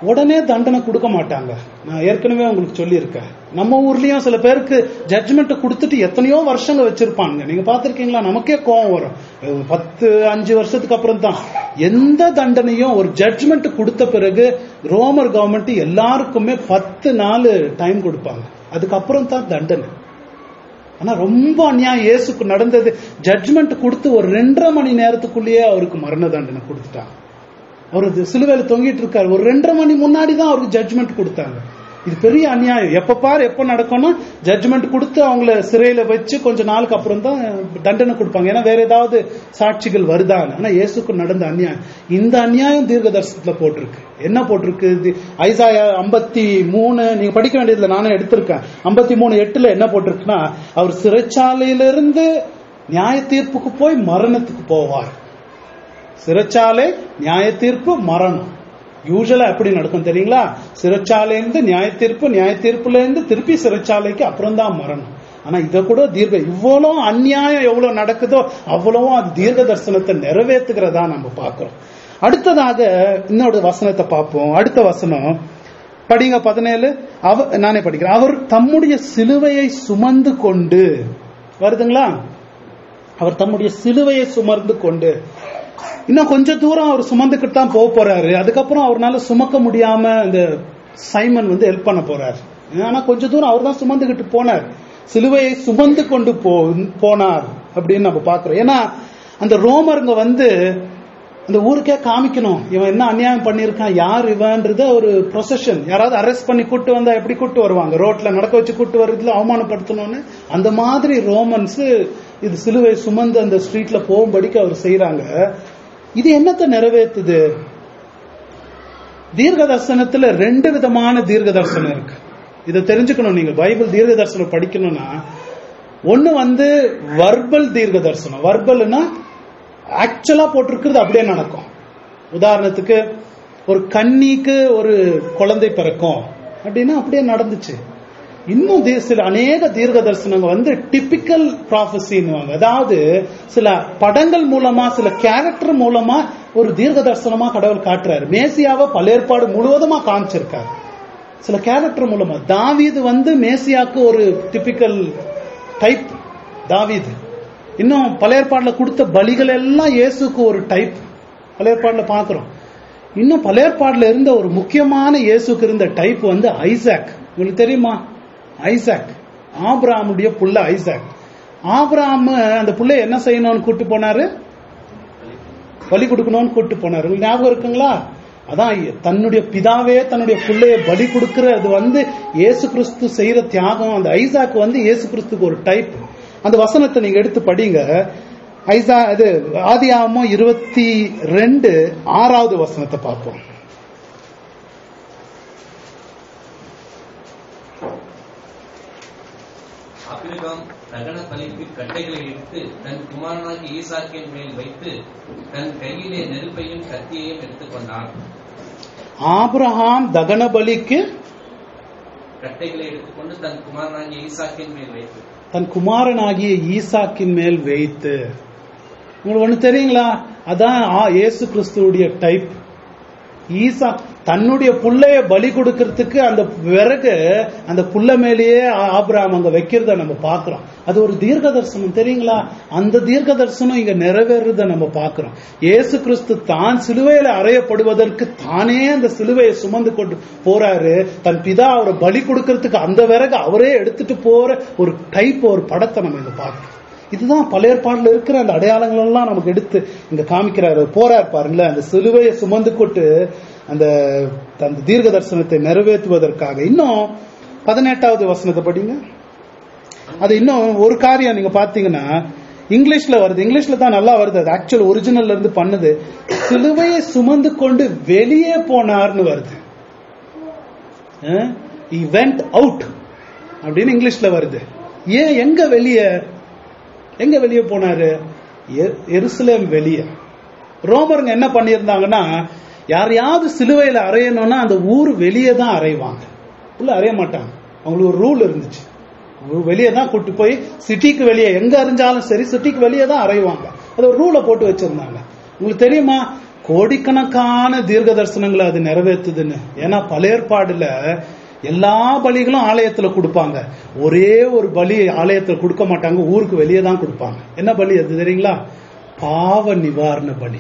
உடனே தண்டனை கொடுக்க மாட்டாங்க நான் ஏற்கனவே உங்களுக்கு சொல்லியிருக்கேன் நம்ம ஊர்லயும் சில பேருக்கு ஜட்ஜ்மெண்ட் கொடுத்துட்டு எத்தனையோ வருஷங்க வச்சிருப்பாங்க நீங்க பாத்திருக்கீங்களா நமக்கே கோவம் வரும் அஹ் பத்து அஞ்சு வருஷத்துக்கு அப்புறம் தான் எந்த தண்டனையும் ஒரு ஜட்ஜ்மெண்ட் கொடுத்த பிறகு ரோமர் கவர்மெண்ட் எல்லாருக்குமே பத்து நாள் டைம் கொடுப்பாங்க அதுக்கப்புறம் தான் தண்டனை ஆனா ரொம்ப அநியாயம் இயேசுக்கு நடந்தது ஜட்ஜ்மெண்ட் கொடுத்து ஒரு ரெண்டரை மணி நேரத்துக்குள்ளேயே அவருக்கு மரண தண்டனை கொடுத்துட்டாங்க அவர் இது சிலுவையில தொங்கிட்டு இருக்காரு ஒரு ரெண்டரை மணி முன்னாடி தான் அவருக்கு ஜட்ஜ்மெண்ட் கொடுத்தாங்க இது பெரிய அநியாயம் எப்ப பாரு எப்ப நடக்கும்னா ஜட்ஜ்மெண்ட் கொடுத்து அவங்கள சிறையில வச்சு கொஞ்ச நாளுக்கு அப்புறம் தான் தண்டனை கொடுப்பாங்க ஏன்னா வேற ஏதாவது சாட்சிகள் வருதான்னு ஆனா இயேசுக்கு நடந்த அநியாயம் இந்த அநியாயம் தீர்க்க தரிசனத்துல போட்டிருக்கு என்ன போட்டிருக்கு இது ஐசாயா ஐம்பத்தி மூணு நீங்க படிக்க வேண்டியதுல நானே எடுத்திருக்கேன் ஐம்பத்தி மூணு எட்டுல என்ன போட்டிருக்குன்னா அவர் சிறைச்சாலையிலிருந்து நியாய தீர்ப்புக்கு போய் மரணத்துக்கு போவார் சிறைச்சாலை நியாய தீர்ப்பு மரணம் யூஸ்வலா எப்படி நடக்கும் தெரியுங்களா சிறைச்சாலையிலிருந்து நியாய தீர்ப்பு நியாய தீர்ப்புல இருந்து திருப்பி சிறைச்சாலைக்கு அப்புறம் தான் மரணம் ஆனா இத கூட தீர்க்க இவ்வளவு அநியாயம் எவ்வளவு நடக்குதோ அவ்வளவும் அது தீர்க்க தரிசனத்தை நிறைவேற்றுகிறதா நம்ம பார்க்கிறோம் அடுத்ததாக இன்னொரு வசனத்தை பார்ப்போம் அடுத்த வசனம் படிங்க பதினேழு அவ நானே படிக்கிறேன் அவர் தம்முடைய சிலுவையை சுமந்து கொண்டு வருதுங்களா அவர் தம்முடைய சிலுவையை சுமந்து கொண்டு இன்னும் கொஞ்ச தூரம் அவர் சுமந்துக்கிட்டு தான் போக போறாரு அதுக்கப்புறம் அவர்னால சுமக்க முடியாம இந்த சைமன் வந்து ஹெல்ப் பண்ண போறாரு ஆனா கொஞ்ச தூரம் அவர் தான் சுமந்துக்கிட்டு போனார் சிலுவையை சுமந்து கொண்டு போ போனார் அப்படின்னு நம்ம பாக்குறோம் ஏன்னா அந்த ரோமருங்க வந்து அந்த ஊருக்கே காமிக்கணும் இவன் என்ன அநியாயம் பண்ணியிருக்கான் யார் இவன்றத ஒரு ப்ரொசஷன் யாராவது அரெஸ்ட் பண்ணி கூட்டு வந்தா எப்படி கூட்டு வருவாங்க ரோட்ல நடக்க வச்சு கூட்டு வர்றதுல அவமானப்படுத்தணும்னு அந்த மாதிரி ரோமன்ஸ் இது சிலுவை சுமந்து அந்த ஸ்ட்ரீட்ல போகும்படிக்கு அவர் செய்யறாங்க இது என்னத்தை நிறைவேற்றுது தீர்க்க தரிசனத்துல ரெண்டு விதமான தீர்க்க தரிசனம் இருக்கு இதை தெரிஞ்சுக்கணும் நீங்க பைபிள் தீர்க்க தரிசனம் படிக்கணும்னா ஒண்ணு வந்து வர்பல் தீர்க்க தரிசனம் வர்பல்னா ஆக்சுவலா போட்டிருக்கிறது அப்படியே நடக்கும் உதாரணத்துக்கு ஒரு கன்னிக்கு ஒரு குழந்தை பிறக்கும் அப்படின்னா அப்படியே நடந்துச்சு இன்னும் தீ- சில அநேக தீர்க்க தரிசனங்கள் வந்து டிபிக்கல் ப்ராஃபஸின்னுவாங்க அதாவது சில படங்கள் மூலமா சில கேரக்டர் மூலமா ஒரு தீர்க்க தரிசனமா கடவுள் காட்டுறாரு மேசியாவை பலேற்பாடு முழுவதுமா காமிச்சிருக்காரு சில கேரக்டர் மூலமா தாவீது வந்து மேசியாக்கு ஒரு டிபிக்கல் டைப் தாவீது இன்னும் பழையற்பாடுல கொடுத்த பலிகள் எல்லாம் இயேசுக்கு ஒரு டைப் பழையற்பாடுல பாக்குறோம் இன்னும் பழையற்பாடுல இருந்த ஒரு முக்கியமான இயேசுக்கு இருந்த டைப் வந்து ஐசாக் உங்களுக்கு தெரியுமா ஐசாக் ஆபிரகாமுடைய புள்ள ஐசாக் ஆபிரகாம் அந்த புள்ளைய என்ன செய்யணும்னு கூட்டு போனாரு பலி கொடுக்கணும்னு கூட்டு போனாரு உங்களுக்கு ஞாபகம் இருக்குங்களா அதான் தன்னுடைய பிதாவே தன்னுடைய பிள்ளைய பலி கொடுக்கிறது வந்து இயேசு கிறிஸ்து செய்யற தியாகம் அந்த ஐசாக் வந்து இயேசு கிறிஸ்துக்கு ஒரு டைப் அந்த வசனத்தை நீங்க எடுத்து படிங்க ஐசா இது ஆதியாமம் இருபத்தி ரெண்டு ஆறாவது வசனத்தை பார்ப்போம் ஆபிரகாம் தகன பலிக்கு கட்டைகளை எடுத்து தன் குமாரனாகி ஈசாக்கின் மேல் வைத்து தன் கையிலே நெருப்பையும் கத்தியையும் எடுத்துக்கொண்டான் ஆபிரகாம் தகன பலிக்கு கட்டைகளை எடுத்துக்கொண்டு தன் குமாரனாகிய ஈசாக்கின் மேல் வைத்து தன் குமாரனாகிய ஈசாக்கின் மேல் வைத்து உங்களுக்கு ஒண்ணு தெரியுங்களா அதான் ஆ- இயேசு கிறிஸ்துவுடைய டைப் ஈசா தன்னுடைய புள்ளைய பலி கொடுக்கறதுக்கு அந்த விறகு அந்த புள்ள மேலேயே ஆ- ஆபிரகாம் அங்க வைக்கிறத நம்ம பாக்குறோம் அது ஒரு தீர்க்க தரிசனம் தெரியுங்களா அந்த தீர்க்க தரிசனம் இங்க நிறைவேறத நம்ம பாக்குறோம் இயேசு கிறிஸ்து தான் சிலுவையில அறையப்படுவதற்கு தானே அந்த சிலுவையை சுமந்து கொண்டு போறாரு தன் பிதா அவரை பலி கொடுக்கறதுக்கு அந்த விறகு அவரே எடுத்துட்டு போற ஒரு டைப் ஒரு படத்தை நம்ம இங்க பார்க்கிறோம் இதுதான் பழையற்பாடுல இருக்கிற அந்த அடையாளங்கள் எல்லாம் நமக்கு எடுத்து இங்க காமிக்கிறாரு போறார் பாருங்களேன் அந்த சிலுவையை சுமந்து கொண்டு அந்த அந்த தீர்க்க தரிசனத்தை நிறைவேற்றுவதற்காக இன்னும் பதினெட்டாவது வசனத்தை படிங்க அது இன்னும் ஒரு காரியம் நீங்க பாத்தீங்கன்னா இங்கிலீஷ்ல வருது இங்கிலீஷ்ல தான் நல்லா வருது அது ஆக்சுவல் ஒரிஜினல்ல இருந்து பண்ணுது சிலுவையை சுமந்து கொண்டு வெளியே போனார்னு வருது he went அவுட் அப்படின்னு இங்கிலீஷ்ல வருது ஏன் எங்க வெளியே எங்க வெளியே போனாரு எ- எருசலேம் வெளியே ரோமருங்க என்ன பண்ணியிருந்தாங்கன்னா யாரையாவது சிலுவையில அறையணும்னா அந்த ஊர் வெளியே தான் அறைவாங்க உள்ள அறைய மாட்டாங்க அவங்களுக்கு ஒரு ரூல் இருந்துச்சு வெளியே தான் கூட்டு போய் சிட்டிக்கு வெளியே எங்க அறிஞ்சாலும் சரி சிட்டிக்கு வெளியே தான் அறைவாங்க அது ஒரு ரூலை போட்டு வச்சிருந்தாங்க உங்களுக்கு தெரியுமா கோடிக்கணக்கான தீர்க்க தரிசனங்களை அது நிறைவேற்றுதுன்னு ஏன்னா பல ஏற்பாடுல எல்லா பலிகளும் ஆலயத்துல கொடுப்பாங்க ஒரே ஒரு பலி ஆலயத்துல கொடுக்க மாட்டாங்க ஊருக்கு வெளியே தான் கொடுப்பாங்க என்ன பலி அது தெரியுங்களா பாவ நிவாரண பலி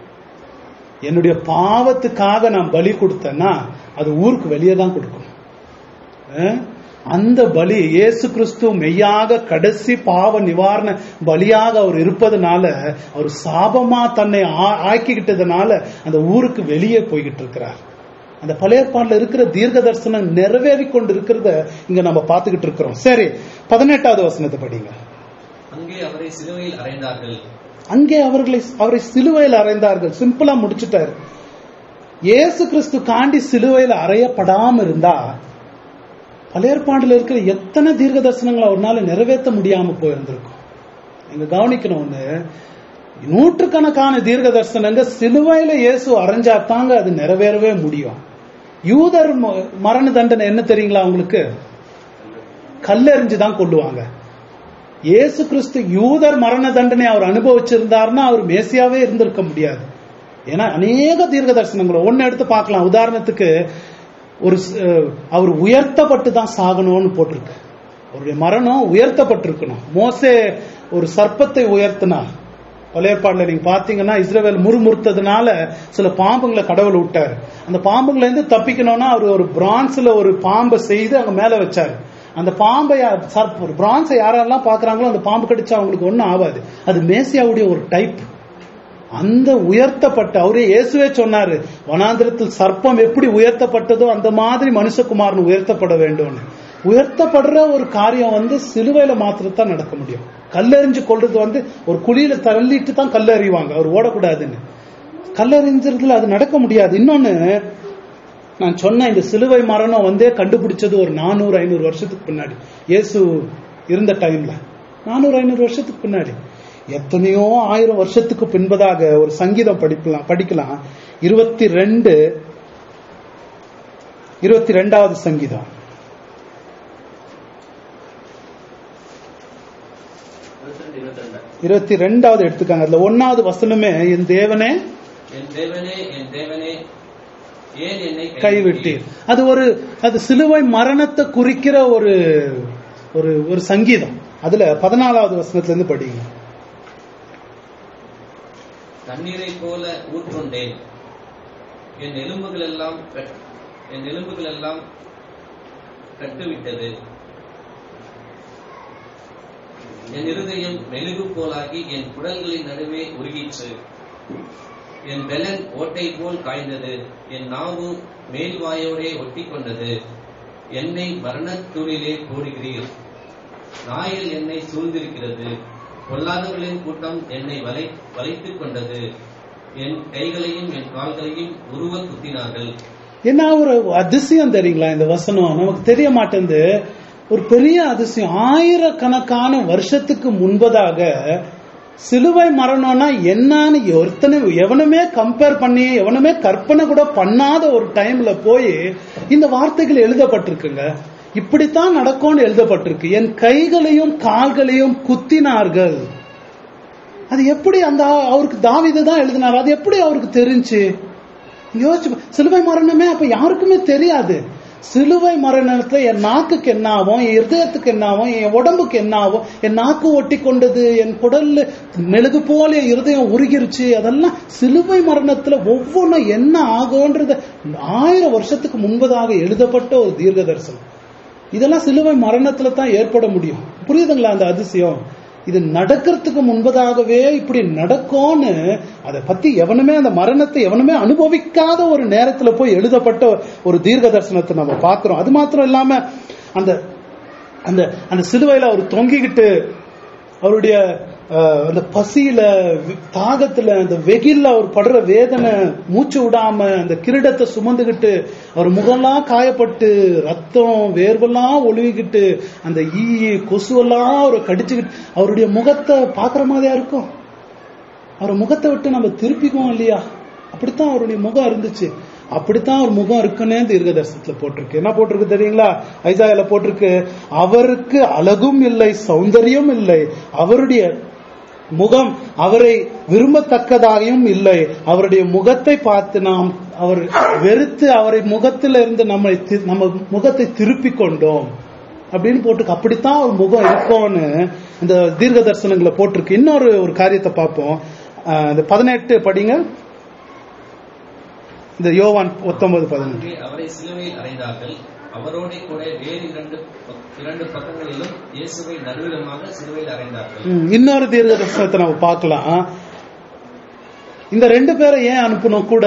என்னுடைய பாவத்துக்காக நான் பலி கொடுத்தேன்னா அது ஊருக்கு வெளியே தான் கொடுக்கணும் அஹ்? அந்த பலி இயேசு கிறிஸ்து மெய்யாக கடைசி பாவ நிவாரண பலியாக அவர் இருப்பதனால அவர் சாபமா தன்னை ஆ- ஆக்கிக்கிட்டதுனால அந்த ஊருக்கு வெளியே போய்கிட்டு இருக்கிறார் அந்த பழையற்பாடுல இருக்கிற தீர்க்க தரிசனம் நிறைவேறி கொண்டு இருக்கிறத இங்க நம்ம பார்த்துக்கிட்டு இருக்கிறோம் சரி பதினெட்டாவது வசனத்தை படிங்க அங்கே அவரை சிலுவையில் அறைந்தார்கள் அங்கே அவர்களை அவரை சிலுவையில் அறைந்தார்கள் சிம்பிளா முடிச்சுட்டாரு இயேசு கிறிஸ்து காண்டி சிலுவையில் அறையப்படாம இருந்தா பழையற்பாடுல இருக்கிற எத்தனை தீர்க்க தரிசனங்களை அவர்னால நிறைவேற்ற முடியாம போயிருந்திருக்கும் நீங்க கவனிக்கணும் ஒண்ணு நூற்றுக்கணக்கான தீர்க்க தரிசனங்க சிலுவையில இயேசு அரைஞ்சா தாங்க அது நிறைவேறவே முடியும் யூதர் ம- மரண தண்டனை என்ன தெரியுங்களா உங்களுக்கு கல்லெறிஞ்சு தான் கொல்லுவாங்க இயேசு கிறிஸ்து யூதர் மரண தண்டனை அவர் அனுபவிச்சிருந்தாருன்னா அவர் மேசியாவே இருந்திருக்க முடியாது ஏன்னா அநேக தீர்க்க தரிசனங்கள் ஒன்னு எடுத்து பார்க்கலாம் உதாரணத்துக்கு ஒரு ஸ்- அஹ், அவர் உயர்த்தப்பட்டு தான் சாகணும்னு போட்டிருக்கு அவருடைய மரணம் உயர்த்தப்பட்டிருக்கணும் மோசே ஒரு சர்ப்பத்தை உயர்த்தினார் பழையப்பாடுல நீங்க பாத்தீங்கன்னா இஸ்ரவேல் முறுமுறுத்ததுனால சில பாம்புங்களை கடவுள் விட்டாரு அந்த பாம்புங்கள இருந்து தப்பிக்கணும்னா அவர் ஒரு பிரான்ஸ்ல ஒரு பாம்பை செய்து அங்க மேல வச்சாரு அந்த பாம்பை யா- சர்ப்ப- ஒரு பிரான்ஸை யாரெல்லாம் பாக்குறாங்களோ அந்த பாம்பு கடிச்சா அவங்களுக்கு ஒண்ணும் ஆகாது அது மேசியாவுடைய ஒரு டைப் அந்த உயர்த்தப்பட்ட அவரே இயேசுவே சொன்னாரு வனாந்திரத்தில் சர்ப்பம் எப்படி உயர்த்தப்பட்டதோ அந்த மாதிரி மனுஷகுமாரன் உயர்த்தப்பட வேண்டும்னு உயர்த்தப்படுற ஒரு காரியம் வந்து சிலுவையில மாத்திரத்தான் நடக்க முடியும் கல்லெறிஞ்சு கொள்றது வந்து ஒரு குழியில தள்ளிட்டு தான் கல்லெறிவாங்க அவர் ஓடக்கூடாதுன்னு கல்லெறிஞ்சதுல அது நடக்க முடியாது இன்னொன்னு நான் சொன்ன இந்த சிலுவை மரணம் வந்தே கண்டுபிடிச்சது ஒரு நானூறு ஐநூறு வருஷத்துக்கு பின்னாடி இயேசு இருந்த டைம்ல நானூறு ஐநூறு வருஷத்துக்கு பின்னாடி எத்தனையோ ஆயிரம் வருஷத்துக்கு பின்பதாக ஒரு சங்கீதம் படிக்கலாம் படிக்கலாம் இருபத்தி ரெண்டு இருபத்தி ரெண்டாவது சங்கீதம் இருபத்தி ரெண்டு இருபத்தி ரெண்டாவது எடுத்துக்காங்க அதுல ஒன்னாவது வசனமே என் தேவனே என் தேவனே என் தேவனே ஏன் என்னை கைவிட்டீர் அது ஒரு அது சிலுவை மரணத்தை குறிக்கிற ஒரு ஒரு ஒரு சங்கீதம் அதுல பதினாலாவது வசனத்துல இருந்து படிங்க தண்ணீரை போல ஊற்றுண்டேன் என் எலும்புகள் எல்லாம் கட்- என் எலும்புகள் எல்லாம் கட்டுவிட்டது என் இருதயம் மெழுகு போலாகி என் குடல்களின் நடுவே உருகிற்று என் பெலன் ஓட்டை போல் காய்ந்தது என் நாவு மேல்வாயோடே ஒட்டி கொண்டது என்னை மரணத்தூளிலே போடுகிறீர் நாயில் என்னை சூழ்ந்திருக்கிறது பொல்லாதவர்களின் கூட்டம் என்னை வலை வளைத்துக் கொண்டது என் கைகளையும் என் கால்களையும் உருவ குத்தினார்கள் என்ன ஒரு அதிசயம் தெரியுங்களா இந்த வசனம் நமக்கு தெரிய மாட்டேங்குது ஒரு பெரிய அதிசயம் ஆயிரக்கணக்கான வருஷத்துக்கு முன்பதாக சிலுவை மரணம்னா என்னன்னு ஒருத்தனை எவனுமே கம்பேர் பண்ணி எவனுமே கற்பனை கூட பண்ணாத ஒரு டைம்ல போய் இந்த வார்த்தைகள் எழுதப்பட்டிருக்குங்க இப்படித்தான் நடக்கும்னு எழுதப்பட்டிருக்கு என் கைகளையும் கால்களையும் குத்தினார்கள் அது எப்படி அந்த அவருக்கு தாவிது தான் எழுதினார் அது எப்படி அவருக்கு தெரிஞ்சு யோசிச்சு பா- சிலுவை மரணமே அப்ப யாருக்குமே தெரியாது சிலுவை மரணத்துல என் நாக்குக்கு என்ன ஆகும் என் இருதயத்துக்கு என்ன ஆகும் என் உடம்புக்கு என்ன ஆகும் என் நாக்கு ஒட்டி கொண்டது என் குடல்ல மெழுகு போல என் இருதயம் உருகிருச்சு அதெல்லாம் சிலுவை மரணத்துல ஒவ்வொன்றும் என்ன ஆகும்ன்றத ஆயிரம் வருஷத்துக்கு முன்பதாக எழுதப்பட்ட ஒரு தீர்க்க தரிசனம் இதெல்லாம் சிலுவை மரணத்துல தான் ஏற்பட முடியும் புரியுதுங்களா அந்த அதிசயம் இது நடக்கிறதுக்கு முன்பதாகவே இப்படி நடக்கும்னு அதை பத்தி எவனுமே அந்த மரணத்தை எவனுமே அனுபவிக்காத ஒரு நேரத்துல போய் எழுதப்பட்ட ஒரு தீர்க்க தரிசனத்தை நம்ம பார்க்கிறோம் அது மாத்திரம் இல்லாம அந்த அந்த அந்த சிலுவையில அவர் தொங்கிக்கிட்டு அவருடைய அஹ், அந்த பசியில வி- தாகத்துல அந்த வெயில்ல அவர் படுற வேதனை மூச்சு விடாம அந்த கிரீடத்தை சுமந்துகிட்டு அவர் முகம்லாம் காயப்பட்டு ரத்தம் வேர்வெல்லாம் ஒழுவிக்கிட்டு அந்த ஈ கொசுவெல்லாம் அவரை கடிச்சுக்கிட்டு அவருடைய முகத்தை பாக்குற மாதிரியா இருக்கும் அவர் முகத்தை விட்டு நம்ம திருப்பிக்குவோம் இல்லையா அப்படித்தான் அவருடைய முகம் இருந்துச்சு அப்படித்தான் அவர் முகம் இருக்குன்னே தீர்க்க தரிசனத்துல போட்டிருக்கு என்ன போட்டிருக்கு தெரியுங்களா ஐசாயில போட்டிருக்கு அவருக்கு அழகும் இல்லை சௌந்தரியம் இல்லை அவருடைய முகம் அவரை விரும்பத்தக்கதாகவும் இல்லை அவருடைய முகத்தை பார்த்து நாம் அவர் வெறுத்து அவரை முகத்தில இருந்து நம்மை தி- நம்ம முகத்தை திருப்பி கொண்டோம் அப்படின்னு போட்டுருக்கு அப்படித்தான் ஒரு முகம் இருக்கும்னு இந்த தீர்க்க தரிசனங்களை போட்டிருக்கு இன்னொரு ஒரு காரியத்தை பார்ப்போம் அஹ் இந்த பதினெட்டு படிங்க இந்த யோவான் பத்தொன்பது பதினெட்டு அங்கே அவரை சிலுவையில் அறைந்தார்கள் அவரோட கூட வேறு இரண்டு பக்- இரண்டு பக்கங்களிலும் இயேசுவை நடுவிலுமாக சிலுவையில் அறைந்தார்கள் ம், இன்னொரு தீர்க்க தரிசனத்தை நம்ம பார்க்கலாம் இந்த ரெண்டு பேரை ஏன் அனுப்பணும் கூட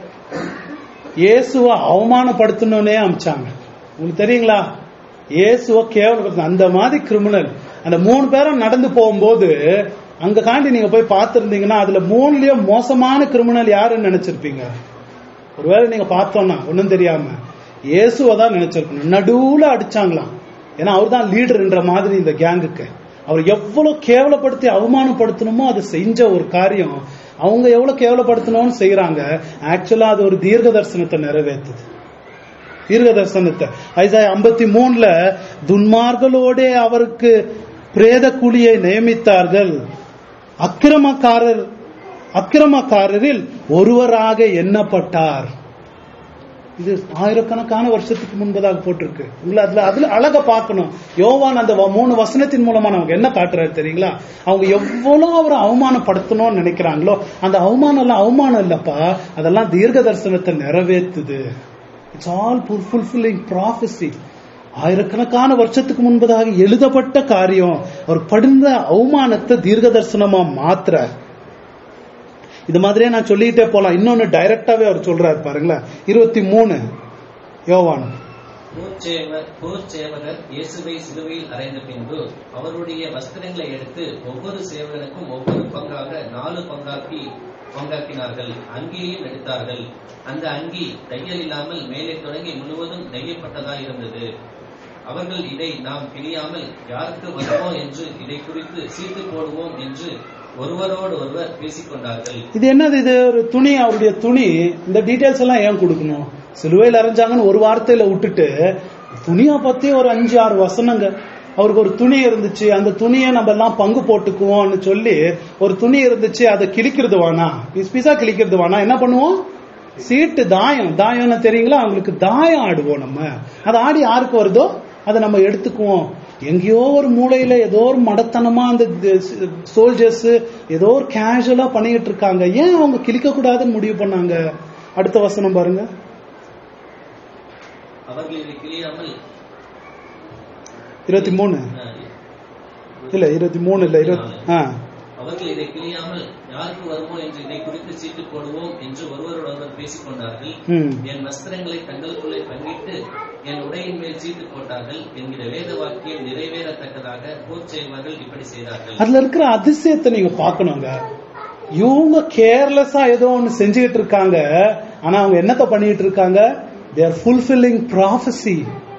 இயேசுவை அவமானப்படுத்தணும்னே அமிச்சாங்க உங்களுக்கு தெரியுங்களா இயேசுவை கேவலப்படுத்த அந்த மாதிரி கிரிமினல் அந்த மூணு பேரும் நடந்து போகும்போது அங்க காண்டி நீங்க போய் பார்த்திருந்தீங்கன்னா அதுல மூணுலயும் மோசமான கிரிமினல் யாருன்னு நினைச்சிருப்பீங்க ஒருவேளை நீங்க பார்த்தோம்னா ஒண்ணும் தெரியாம இயேசுவை தான் நினைச்சிருக்கணும் நடுவுல அடிச்சாங்களாம் ஏன்னா அவர் தான் லீடர்ன்ற மாதிரி இந்த கேங்குக்கு அவர் எவ்வளவு கேவலப்படுத்தி அவமானப்படுத்தணுமோ அதை செஞ்ச ஒரு காரியம் அவங்க எவ்வளவு கேவலப்படுத்தணும்னு செய்யறாங்க ஆக்சுவலா அது ஒரு தீர்க்க தரிசனத்தை நிறைவேற்றுது தீர்க்க தரிசனத்தை ஐசாய் ஐம்பத்தி மூணுல துன்மார்களோடே அவருக்கு பிரேத குழியை நியமித்தார்கள் அக்கிரமக்காரர் அக்கிரமக்காரரில் ஒருவராக எண்ணப்பட்டார் இது ஆயிரக்கணக்கான வருஷத்துக்கு முன்பதாக போட்டிருக்கு உங்களை அதுல அதுல அழக பார்க்கணும் யோவான் அந்த வ- மூணு வசனத்தின் மூலமா நமக்கு என்ன காட்டுறாரு தெரியுங்களா அவங்க எவ்வளவு அவரை அவமானப்படுத்தணும்னு நினைக்கிறாங்களோ அந்த அவமானம் எல்லாம் அவமானம் இல்லப்பா அதெல்லாம் தீர்க்க தரிசனத்தை நிறைவேத்துது இட்ஸ் ஆல் ஃபுல்ஃபில்லிங் ப்ராஃபஸி ஆயிரக்கணக்கான வருஷத்துக்கு முன்பதாக எழுதப்பட்ட காரியம் அவர் படுந்த அவமானத்தை தீர்க்க தரிசனமா மாத்துறார் இது மாதிரியே நான் சொல்லிக்கிட்டே போலாம் இன்னொன்னு டைரக்டாவே அவர் சொல்றாரு பாருங்களேன் இருபத்தி மூணு யோவான் போர்ச்சேவர் போர்ச்சேவகர் இயேசுவை சிலுவையில் அறைந்த பின்பு அவருடைய வஸ்திரங்களை எடுத்து ஒவ்வொரு சேவகனுக்கும் ஒவ்வொரு பங்காக நாலு பங்காக்கி பங்காக்கினார்கள் அங்கியையும் எடுத்தார்கள் அந்த அங்கி தையல் இல்லாமல் மேலே தொடங்கி முழுவதும் நெய்யப்பட்டதாய் இருந்தது அவர்கள் இதை நாம் கிழியாமல் யாருக்கு வருமோ என்று இதை குறித்து சீட்டு போடுவோம் என்று ஒருவரோடு ஒருவர் பேசிக்கொண்டார்கள் இது என்னது இது ஒரு துணி அவருடைய துணி இந்த டீடைல்ஸ் எல்லாம் ஏன் கொடுக்கணும் சிலுவையில் அரைஞ்சாங்கன்னு ஒரு வார்த்தையில விட்டுட்டு துணியை பத்தி ஒரு அஞ்சு ஆறு வசனங்க அவருக்கு ஒரு துணி இருந்துச்சு அந்த துணியை நம்ம எல்லாம் பங்கு போட்டுக்குவோம்னு சொல்லி ஒரு துணி இருந்துச்சு அதை கிழிக்கிறது வேணா பீஸ் பீஸா கிழிக்கிறது வேணா என்ன பண்ணுவோம் சீட்டு தாயம் தாயம்னு தெரியுங்களா அவங்களுக்கு தாயம் ஆடுவோம் நம்ம அது ஆடி யாருக்கு வருதோ அதை நம்ம எடுத்துக்குவோம் எங்கேயோ ஒரு மூலையில ஏதோ ஒரு மடத்தனமா அந்த சோல்ஜர்ஸ் ஏதோ ஒரு கேஷுவலா பண்ணிக்கிட்டு இருக்காங்க ஏன் அவங்க கிழிக்க கூடாதுன்னு முடிவு பண்ணாங்க அடுத்த வசனம் பாருங்க அவர்கள் இதை கிழியாமல் இருபத்தி மூணு அஹ், இல்ல இருபத்தி மூணு இல்ல இருபத்தி ஆ அவர்கள் இதை கிழியாமல் யாருக்கு வருமோ என்று இதை குறித்து சீட்டு போடுவோம் என்று ஒருவரோடு ஒருவர் பேசிக் கொண்டார்கள் ம் என் வஸ்திரங்களை தங்களுக்குள்ளே பங்கிட்டு என் உடையின் மேல் சீட்டு போட்டார்கள் என்கிற வேத வாக்கியம் நிறைவேறத்தக்கதாக போர் செய்வர்கள் இப்படி செய்தார்கள் அதுல இருக்கிற அதிசயத்தை நீங்க பார்க்கணுங்க இவங்க கேர்லெஸ்ஸா ஏதோ ஒண்ணு செஞ்சுக்கிட்டு இருக்காங்க ஆனா அவங்க என்னத்த பண்ணிட்டு இருக்காங்க தேர் ஃபுல்ஃபில்லிங் ப்ராஃபசி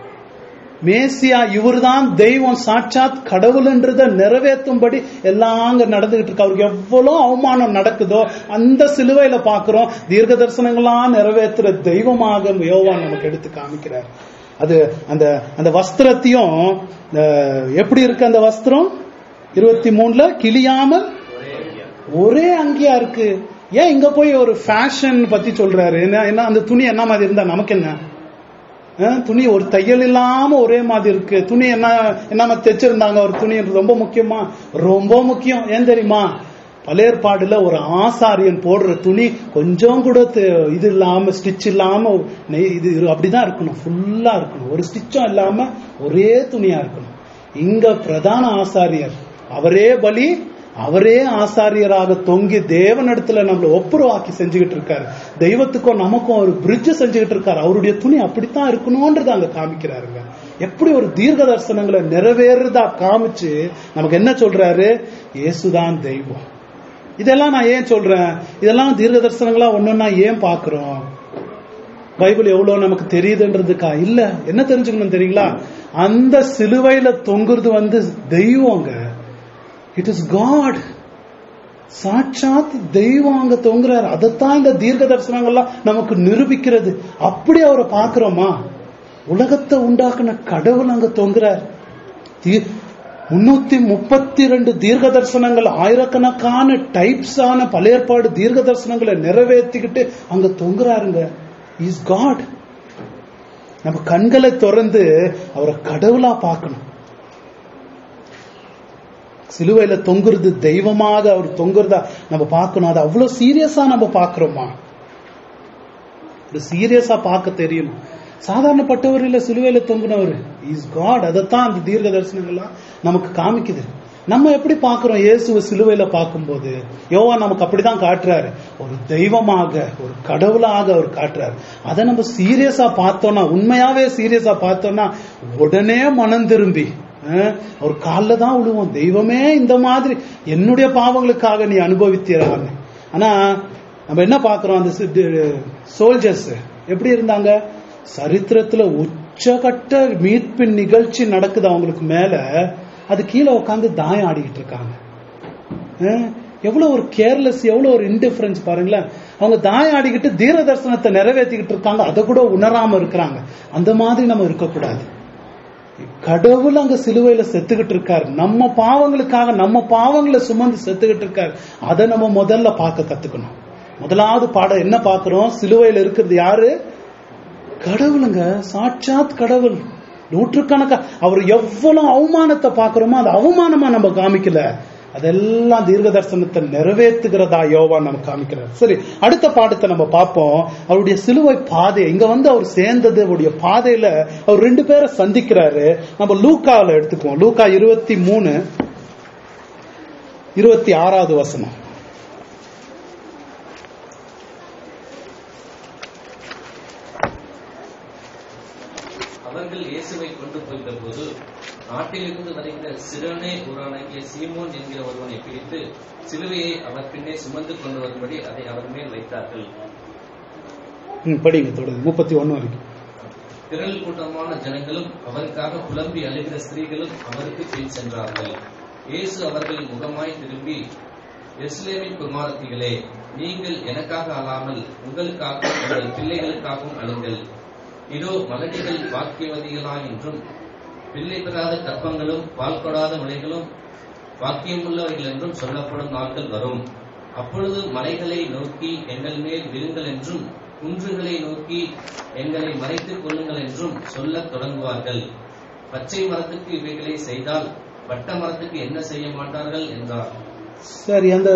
மேசியா இவர்தான் தெய்வம் சாட்சாத் கடவுள்ன்றத நிறைவேற்றும்படி எல்லாம் அங்க நடந்துகிட்டு இருக்கு அவருக்கு எவ்வளவு அவமானம் நடக்குதோ அந்த சிலுவையில பாக்குறோம் தீர்க்க தரிசனங்கள்லாம் நிறைவேற்றுற தெய்வமாக யோவான் நமக்கு எடுத்து காமிக்கிறார் அது அந்த அந்த வஸ்திரத்தையும் அஹ், எப்படி இருக்கு அந்த வஸ்திரம் இருபத்தி மூணுல கிழியாமல் ஒரே அங்கியா இருக்கு ஏன் இங்க போய் ஒரு ஃபேஷன் பத்தி சொல்றாரு என்ன என்ன அந்த துணி என்ன மாதிரி இருந்தா நமக்கு என்ன அஹ், துணி ஒரு தையல் இல்லாம ஒரே மாதிரி இருக்கு துணி என்ன என்ன மாதிரி தைச்சிருந்தாங்க ஒரு துணி ரொம்ப முக்கியமா ரொம்ப முக்கியம் ஏன் தெரியுமா பழையற்பாடுல ஒரு ஆசாரியன் போடுற துணி கொஞ்சம் கூட து- இது இல்லாம ஸ்டிச் இல்லாம நெய்- இது இரு- அப்படிதான் இருக்கணும் ஃபுல்லா இருக்கணும் ஒரு ஸ்டிச்சும் இல்லாம ஒரே துணியா இருக்கணும் இங்க பிரதான ஆசாரியர் அவரே பலி அவரே ஆசாரியராக தொங்கி தேவனிடத்துல நம்மள ஒப்புரவாக்கி செஞ்சுக்கிட்டு இருக்காரு தெய்வத்துக்கும் நமக்கும் ஒரு பிரிட்ஜ் செஞ்சுக்கிட்டு இருக்காரு அவருடைய துணி அப்படித்தான் இருக்கணும்ன்றத அங்க காமிக்கிறாருங்க எப்படி ஒரு தீர்க்க தரிசனங்களை நிறைவேறதா காமிச்சு நமக்கு என்ன சொல்றாரு இயேசுதான் தெய்வம் இதெல்லாம் நான் ஏன் சொல்றேன் இதெல்லாம் தீர்க்க தரிசனங்களா ஒன்னொன்னா ஏன் பாக்குறோம் பைபிள் எவ்வளவு நமக்கு தெரியுதுன்றதுக்கா இல்ல என்ன தெரிஞ்சுக்கணும் தெரியுங்களா அந்த சிலுவையில தொங்குறது வந்து தெய்வங்க இட் இஸ் காட் சாட்சாத் தெய்வம் அங்க தொங்குறாரு அதைத்தான் இந்த தீர்க்க தரிசனங்கள்லாம் நமக்கு நிரூபிக்கிறது அப்படி அவரை பார்க்கிறோமா உலகத்தை உண்டாக்குன கடவுள் அங்க தொங்குறார் தீ- முன்னூத்தி முப்பத்தி ரெண்டு தீர்க்க தரிசனங்கள் ஆயிரக்கணக்கான டைப்ஸ் ஆன பழையற்பாடு தீர்க்க தரிசனங்களை நிறைவேற்றிக்கிட்டு அங்க தொங்குறாருங்க இஸ் காட் நம்ம கண்களை திறந்து அவரை கடவுளா பார்க்கணும் சிலுவையில தொங்குறது தெய்வமாக அவர் தொங்குறதா நம்ம பார்க்கணும் அது அவ்வளவு சீரியஸா நம்ம பார்க்கிறோமா இது சீரியஸா பார்க்க தெரியணும் சாதாரணப்பட்டவர் இல்ல சிலுவையில தொங்குனவர் இஸ் காட் அதைத்தான் அந்த தீர்க்க தரிசனங்கள்லாம் நமக்கு காமிக்குது நம்ம எப்படி பார்க்கிறோம் இயேசுவை சிலுவையில பார்க்கும்போது யோவா நமக்கு அப்படிதான் காட்டுறாரு ஒரு தெய்வமாக ஒரு கடவுளாக அவர் காட்டுறாரு அதை நம்ம சீரியஸா பார்த்தோம்னா உண்மையாவே சீரியஸா பார்த்தோம்னா உடனே மனம் திரும்பி அஹ், அவர் காலில் தான் விழுவோம் தெய்வமே இந்த மாதிரி என்னுடைய பாவங்களுக்காக நீ அனுபவித்தீரான்னு ஆனா நம்ம என்ன பார்க்கிறோம் அந்த சோல்ஜர்ஸ் எப்படி இருந்தாங்க சரித்திரத்துல உச்சகட்ட மீட்பின் நிகழ்ச்சி நடக்குது அவங்களுக்கு மேல அது கீழே உட்காந்து தாயம் ஆடிக்கிட்டு இருக்காங்க அஹ், எவ்வளவு ஒரு கேர்லெஸ் எவ்வளவு ஒரு இன்டிஃபரன்ஸ் பாருங்களேன் அவங்க தாயம் ஆடிக்கிட்டு தீர தரிசனத்தை நிறைவேற்றிக்கிட்டு இருக்காங்க அதை கூட உணராம இருக்கிறாங்க அந்த மாதிரி நம்ம இருக்கக்கூடாது கடவுள் அங்க சிலுவையில செத்துக்கிட்டு இருக்காரு நம்ம பாவங்களுக்காக நம்ம பாவங்களை சுமந்து செத்துக்கிட்டு இருக்காரு அதை நம்ம முதல்ல பார்க்க கத்துக்கணும் முதலாவது பாடம் என்ன பார்க்கிறோம் சிலுவையில இருக்கிறது யாரு கடவுளுங்க சாட்சாத் கடவுள் நூற்றுக்கணக்கா அவர் எவ்வளவு அவமானத்தை பார்க்கிறோமோ அது அவமானமா நம்ம காமிக்கல அதெல்லாம் தீர்க்க தரிசனத்தை நிறைவேற்றுகிறதா யோவா நம்ம காமிக்கிறார் சரி அடுத்த பாடத்தை நம்ம பார்ப்போம் அவருடைய சிலுவை பாதை இங்க வந்து அவர் சேர்ந்தது அவருடைய பாதையில அவர் ரெண்டு பேரை சந்திக்கிறாரு நம்ம லூக்காவில் எடுத்துக்குவோம் லூக்கா இருபத்தி மூணு இருபத்தி ஆறாவது வசனம் அவர்கள் இயேசுவை கொண்டு போய்த்த போது நாட்டிலிருந்து வருகிற சிறுவனே ஊரானாகிய சீமோன் என்கிற ஒருவனை பிடித்து சிலுவையை அவர் பின்னே சுமந்து கொண்டு வரும்படி அதை அவர் மேல் வைத்தார்கள் ம், படிங்க தொடர்ந்து முப்பத்தி ஒன்னு வரைக்கும் திரள் கூட்டமான ஜனங்களும் அவருக்காக புலம்பி அழுகிற ஸ்திரீகளும் அவருக்கு பின் சென்றார்கள் இயேசு அவர்கள் முகமாய் திரும்பி எருசலேமின் குமாரத்திகளே நீங்கள் எனக்காக அல்லாமல் உங்களுக்காகவும் உங்கள் பிள்ளைகளுக்காகவும் அழுங்கள் இதோ மலடிகள் வாக்கியவதிகளாய் என்றும் பிள்ளை பெறாத கற்பங்களும் பால் கொடாத முளைகளும் வாக்கியமுள்ளவர்கள் என்றும் சொல்லப்படும் நாட்கள் வரும் அப்பொழுது மலைகளை நோக்கி எங்கள் மேல் விருங்கள் என்றும் குன்றுகளை நோக்கி எங்களை மறைத்துக் கொள்ளுங்கள் என்றும் சொல்லத் தொடங்குவார்கள் பச்சை மரத்துக்கு இவைகளை செய்தால் வட்ட மரத்துக்கு என்ன செய்ய மாட்டார்கள் என்றார் சரி அந்த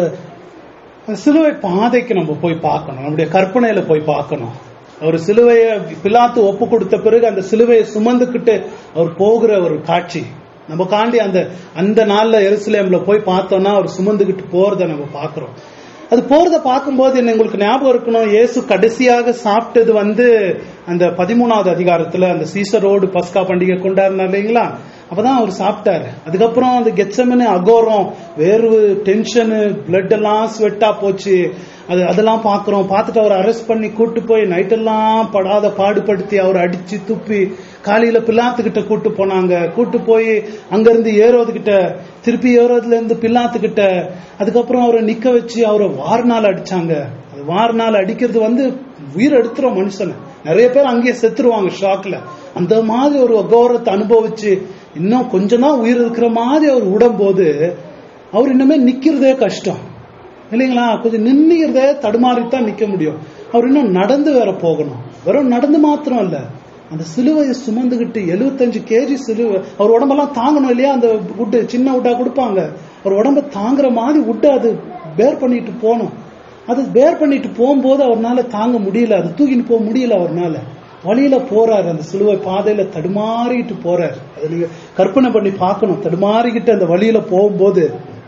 அந்த சிலுவை பாதைக்கு நம்ம போய் பார்க்கணும் நம்முடைய கற்பனையில போய் பார்க்கணும் அவர் சிலுவையை பிலாத்து ஒப்பு கொடுத்த பிறகு அந்த சிலுவையை சுமந்துக்கிட்டு அவர் போகிற ஒரு காட்சி நம்ம காண்டி அந்த அந்த நாள்ல எருசலேம்ல போய் பார்த்தோம்னா அவர் சுமந்துக்கிட்டு போறத நம்ம பார்க்கிறோம் அது போறத பார்க்கும்போது என்ன உங்களுக்கு ஞாபகம் இருக்கணும் இயேசு கடைசியாக சாப்பிட்டது வந்து அந்த பதிமூணாவது அதிகாரத்துல அந்த சீசரோடு பஸ்கா பண்டிகை கொண்டாடினார் இல்லைங்களா அப்பதான் அவர் சாப்பிட்டாரு அதுக்கப்புறம் அந்த கெச்சமனு அகோரம் வேர்வு டென்ஷனு பிளட் எல்லாம் ஸ்வெட்டா போச்சு அது அதெல்லாம் பாக்குறோம் பார்த்துட்டு அவர் அரெஸ்ட் பண்ணி கூட்டு போய் நைட்டெல்லாம் படாத பாடுபடுத்தி அவர் அடிச்சு துப்பி காலையில பில்லாத்துக்கிட்ட கூட்டு போனாங்க கூட்டு போய் அங்கிருந்து ஏரோது கிட்ட திருப்பி ஏரோதுல இருந்து பில்லாத்து கிட்ட அதுக்கப்புறம் அவரை நிக்க வச்சு அவரை வாரநாள் அடிச்சாங்க அது வாரநாள் அடிக்கிறது வந்து உயிர் எடுத்துரும் மனுஷனை நிறைய பேர் அங்கேயே செத்துருவாங்க ஷாக்ல அந்த மாதிரி ஒரு அகோரத்தை அனுபவிச்சு இன்னும் கொஞ்ச நாள் உயிர் இருக்கிற மாதிரி அவர் விடும்போது அவர் இன்னுமே நிக்கிறதே கஷ்டம் இல்லைங்களா கொஞ்சம் நின்னுகிறதே தடுமாறித்தான் நிக்க முடியும் அவர் இன்னும் நடந்து வேற போகணும் வெறும் நடந்து மாத்திரம் இல்ல அந்த சிலுவையை சுமந்துகிட்டு 75 கேஜி சிலுவை அவர் உடம்பெல்லாம் தாங்கணும் இல்லையா அந்த உட்டு சின்ன உட்டா கொடுப்பாங்க அவர் உடம்ப தாங்குற மாதிரி உட்டு அது பேர் பண்ணிட்டு போகணும் அது பேர் பண்ணிட்டு போகும்போது அவர்னால தாங்க முடியல அது தூக்கிட்டு போக முடியல அவர்னால வழியில போறாரு அந்த சிலுவை பாதையில தடுமாறிட்டு போறாரு அதை நீங்க கற்பனை பண்ணி பார்க்கணும் தடுமாறிக்கிட்டு அந்த வழியில போகும்போது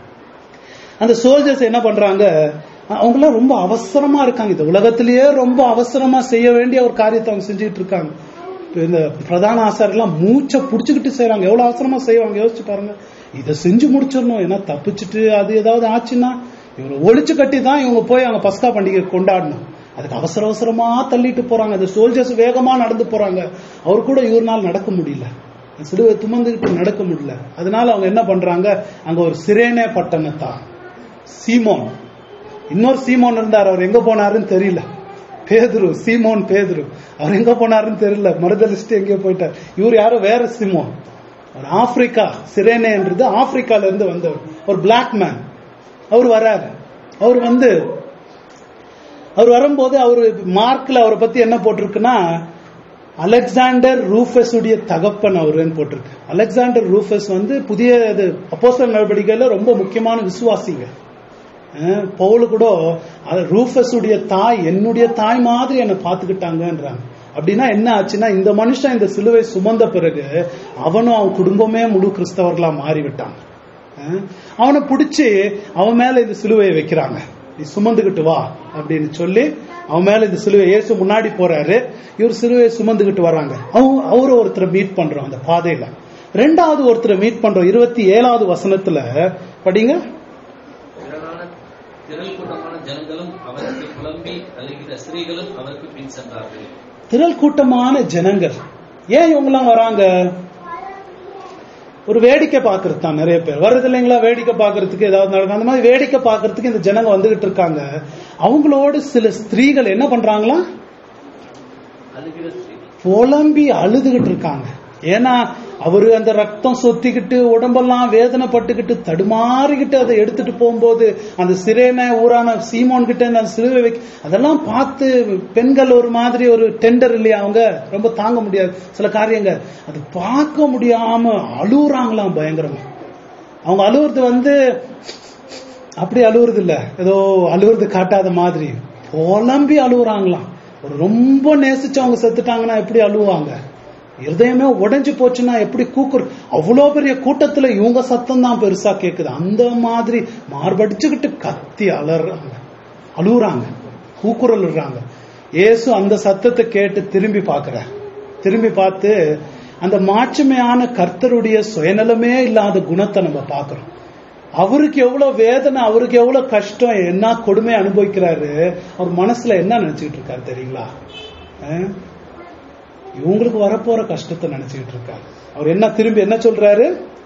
அந்த சோல்ஜர்ஸ் என்ன பண்றாங்க அவங்களாம் ரொம்ப அவசரமா இருக்காங்க இந்த உலகத்திலேயே ரொம்ப அவசரமா செய்ய வேண்டிய ஒரு காரியத்தை அவங்க செஞ்சுட்டு இருக்காங்க இப்ப இந்த பிரதான ஆசாரியெல்லாம் மூச்சை புடிச்சுக்கிட்டு செய்றாங்க எவ்வளவு அவசரமா செய்வாங்க யோசிச்சு பாருங்க இதை செஞ்சு முடிச்சிடணும் ஏன்னா தப்பிச்சுட்டு அது ஏதாவது ஆச்சுன்னா இவங்க ஒழிச்சு கட்டி தான் இவங்க போய் அவங்க பஸ்கா பண்டிகை கொண்டாடணும் அதுக்கு அவசர அவசரமா தள்ளிட்டு போறாங்க அந்த சோல்ஜர்ஸ் வேகமா நடந்து போறாங்க அவர் கூட இவர்னால நடக்க முடியல சிலுவை துமந்துக்கிட்டு நடக்க முடியல அதனால அவங்க என்ன பண்றாங்க அங்க ஒரு சிரேனே பட்டணத்தான் சீமோன் இன்னொரு சீமோன் இருந்தார் அவர் எங்க போனாருன்னு தெரியல பேதுரு சீமோன் பேதுரு அவர் எங்க போனாருன்னு தெரியல மறுதலிச்சுட்டு எங்கேயோ போயிட்டார் இவர் யாரோ வேற சீமோன் ஒரு ஆப்பிரிக்கா சிரேனேன்றது ஆப்பிரிக்கால இருந்து வந்தவர் ஒரு பிளாக் மேன் அவர் வராரு அவர் வந்து அவர் வரும்போது அவர் மார்க்ல அவரை பத்தி என்ன போட்டிருக்குன்னா அலெக்சாண்டர் ரூஃபஸ் உடைய தகப்பன் அவருன்னு போட்டிருக்கு அலெக்சாண்டர் ரூஃபஸ் வந்து புதிய இது அப்போஸ்தலர் நடவடிக்கையில ரொம்ப முக்கியமான விசுவாசிங்க அஹ் பவுலு கூட அது ரூஃபஸ் உடைய தாய் என்னுடைய தாய் மாதிரி என்னை பார்த்துக்கிட்டாங்கன்றாங்க அப்படின்னா என்ன ஆச்சுன்னா இந்த மனுஷன் இந்த சிலுவை சுமந்த பிறகு அவனும் அவன் குடும்பமே முழு கிறிஸ்தவர்களா மாறிவிட்டாங்க அஹ் அவனை பிடிச்சி அவன் மேல இந்த சிலுவையை வைக்கிறாங்க நீ சுமந்துகிட்டு வா அப்படின்னு சொல்லி அவன் மேல இந்த சிலுவை இயேசு முன்னாடி போறாரு இவர் சிலுவையை சுமந்துகிட்டு வராங்க அவங்க அவரு ஒருத்தரை மீட் பண்றோம் அந்த பாதையில ரெண்டாவது ஒருத்தரை மீட் பண்றோம் இருபத்தி ஏழாவது வசனத்துல படிங்க திரளான திரள் கூட்டமான ஜனங்களும் அவருக்கு புலம்பி அழுகிற ஸ்திரீகளும் அவருக்கு பின் சென்றார்கள் திரள் கூட்டமான ஜனங்கள் ஏன் இவங்கெல்லாம் வராங்க ஒரு வேடிக்கை பார்க்கறது தான் நிறைய பேர் வர்றது இல்லைங்களா வேடிக்கை பார்க்கறதுக்கு ஏதாவது நடக்கும் அந்த மாதிரி வேடிக்கை பார்க்கறதுக்கு இந்த ஜனங்க வந்துகிட்டு இருக்காங்க அவங்களோட சில ஸ்திரீகள் என்ன பண்றாங்களா அழுகிற ஸ்திரீகள் புலம்பி அழுதுகிட்டு இருக்காங்க ஏன்னா அவரு அந்த ரத்தம் சொத்திக்கிட்டு உடம்பெல்லாம் வேதனைப்பட்டுக்கிட்டு தடுமாறிக்கிட்டு அதை எடுத்துட்டு போகும்போது அந்த சிரேன ஊரான சீமோன் கிட்ட அந்த சிலுவை வைக்க அதெல்லாம் பார்த்து பெண்கள் ஒரு மாதிரி ஒரு டெண்டர் இல்லையா அவங்க ரொம்ப தாங்க முடியாது சில காரியங்க அது பார்க்க முடியாம அழுகுறாங்களாம் பயங்கரமா அவங்க அழுவுறது வந்து அப்படி அழுவுறது இல்ல ஏதோ அழுவுறது காட்டாத மாதிரி புலம்பி அழுகுறாங்களாம் ஒரு ரொம்ப நேசிச்சவங்க செத்துட்டாங்கன்னா எப்படி அழுவாங்க இருதயமே உடைஞ்சு போச்சுன்னா எப்படி கூக்குற அவ்வளோ பெரிய கூட்டத்துல இவங்க சத்தம் தான் பெருசா கேக்குது அந்த மாதிரி மார்படிச்சுக்கிட்டு கத்தி அலறாங்க அழுகுறாங்க கூக்குரல் விடுறாங்க இயேசு அந்த சத்தத்தை கேட்டு திரும்பி பார்க்கிறார் திரும்பி பார்த்து அந்த மாட்சிமையான கர்த்தருடைய சுயநலமே இல்லாத குணத்தை நம்ம பார்க்கிறோம் அவருக்கு எவ்வளவு வேதனை அவருக்கு எவ்வளவு கஷ்டம் என்ன கொடுமை அனுபவிக்கிறாரு அவர் மனசுல என்ன நினைச்சுக்கிட்டு இருக்காரு தெரியுங்களா அஹ்? இவங்களுக்கு வரப்போற கஷ்டத்தை நினைச்சுக்கிட்டு இருக்காரு அவர் என்ன திரும்பி என்ன சொல்றாரு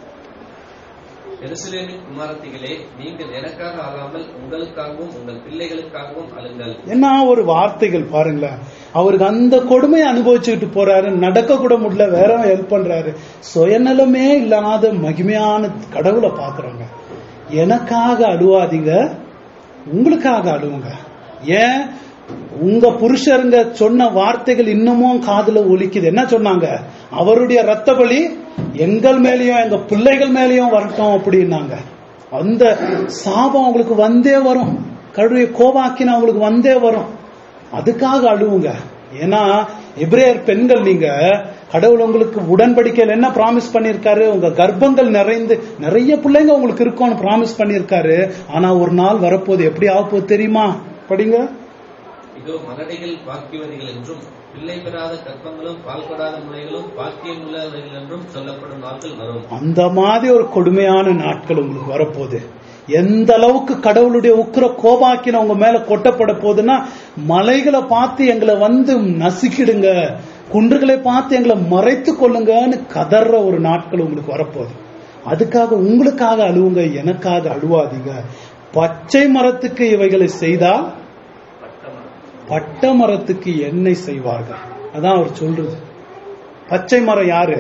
எருசலேமின் குமாரத்திகளே நீங்கள் எனக்காக ஆகாமல் உங்களுக்காகவும் உங்கள் பிள்ளைகளுக்காகவும் அழுங்கள் என்ன ஒரு வார்த்தைகள் பாருங்களேன் அவருக்கு அந்த கொடுமையை அனுபவிச்சுக்கிட்டு போறாரு நடக்க கூட முடியல வேற ஹெல்ப் பண்றாரு சுயநலமே இல்லாத மகிமையான கடவுளை பாக்குறாங்க எனக்காக அழுவாதீங்க உங்களுக்காக அழுவுங்க ஏன் உங்க புருஷருங்க சொன்ன வார்த்தைகள் இன்னமும் காதுல ஒலிக்குது என்ன சொன்னாங்க அவருடைய ரத்த பலி எங்கள் மேலயும் எங்க பிள்ளைகள் மேலயும் வரட்டும் அப்படின்னாங்க அந்த சாபம் அவங்களுக்கு வந்தே வரும் கடுடைய கோபாக்கின அவங்களுக்கு வந்தே வரும் அதுக்காக அழுவுங்க ஏன்னா எபிரேயர் பெண்கள் நீங்க கடவுள் உங்களுக்கு உடன்படிக்கையில் என்ன ப்ராமிஸ் பண்ணியிருக்காரு உங்க கர்ப்பங்கள் நிறைந்து நிறைய பிள்ளைங்க உங்களுக்கு இருக்கும்னு ப்ராமிஸ் பண்ணியிருக்காரு ஆனா ஒரு நாள் வரப்போகுது எப்படி ஆகப்போகுது தெரியுமா படிங்க இதோ மலடிகள் பாக்கியவதிகள் என்றும் பிள்ளை பெறாத கற்பங்களும் பால் கொடாத முறைகளும் பாக்கியம் உள்ளவர்கள் என்றும் சொல்லப்படும் நாட்கள் வரும் அந்த மாதிரி ஒரு கொடுமையான நாட்கள் உங்களுக்கு வரப்போகுது எந்த அளவுக்கு கடவுளுடைய உக்கிர கோபாக்கின உங்க மேல கொட்டப்பட போகுதுன்னா மலைகளை பார்த்து எங்களை வந்து நசுக்கிடுங்க குன்றுகளை பார்த்து எங்களை மறைத்து கொள்ளுங்கன்னு கதற ஒரு நாட்கள் உங்களுக்கு வரப்போகுது அதுக்காக உங்களுக்காக அழுவுங்க எனக்காக அழுவாதீங்க பச்சை மரத்துக்கு இவைகளை செய்தால் பட்டமரம் பட்ட மரத்துக்கு எண்ணெய் செய்வார்கள் அதான் அவர் சொல்றது பச்சை மரம் யாரு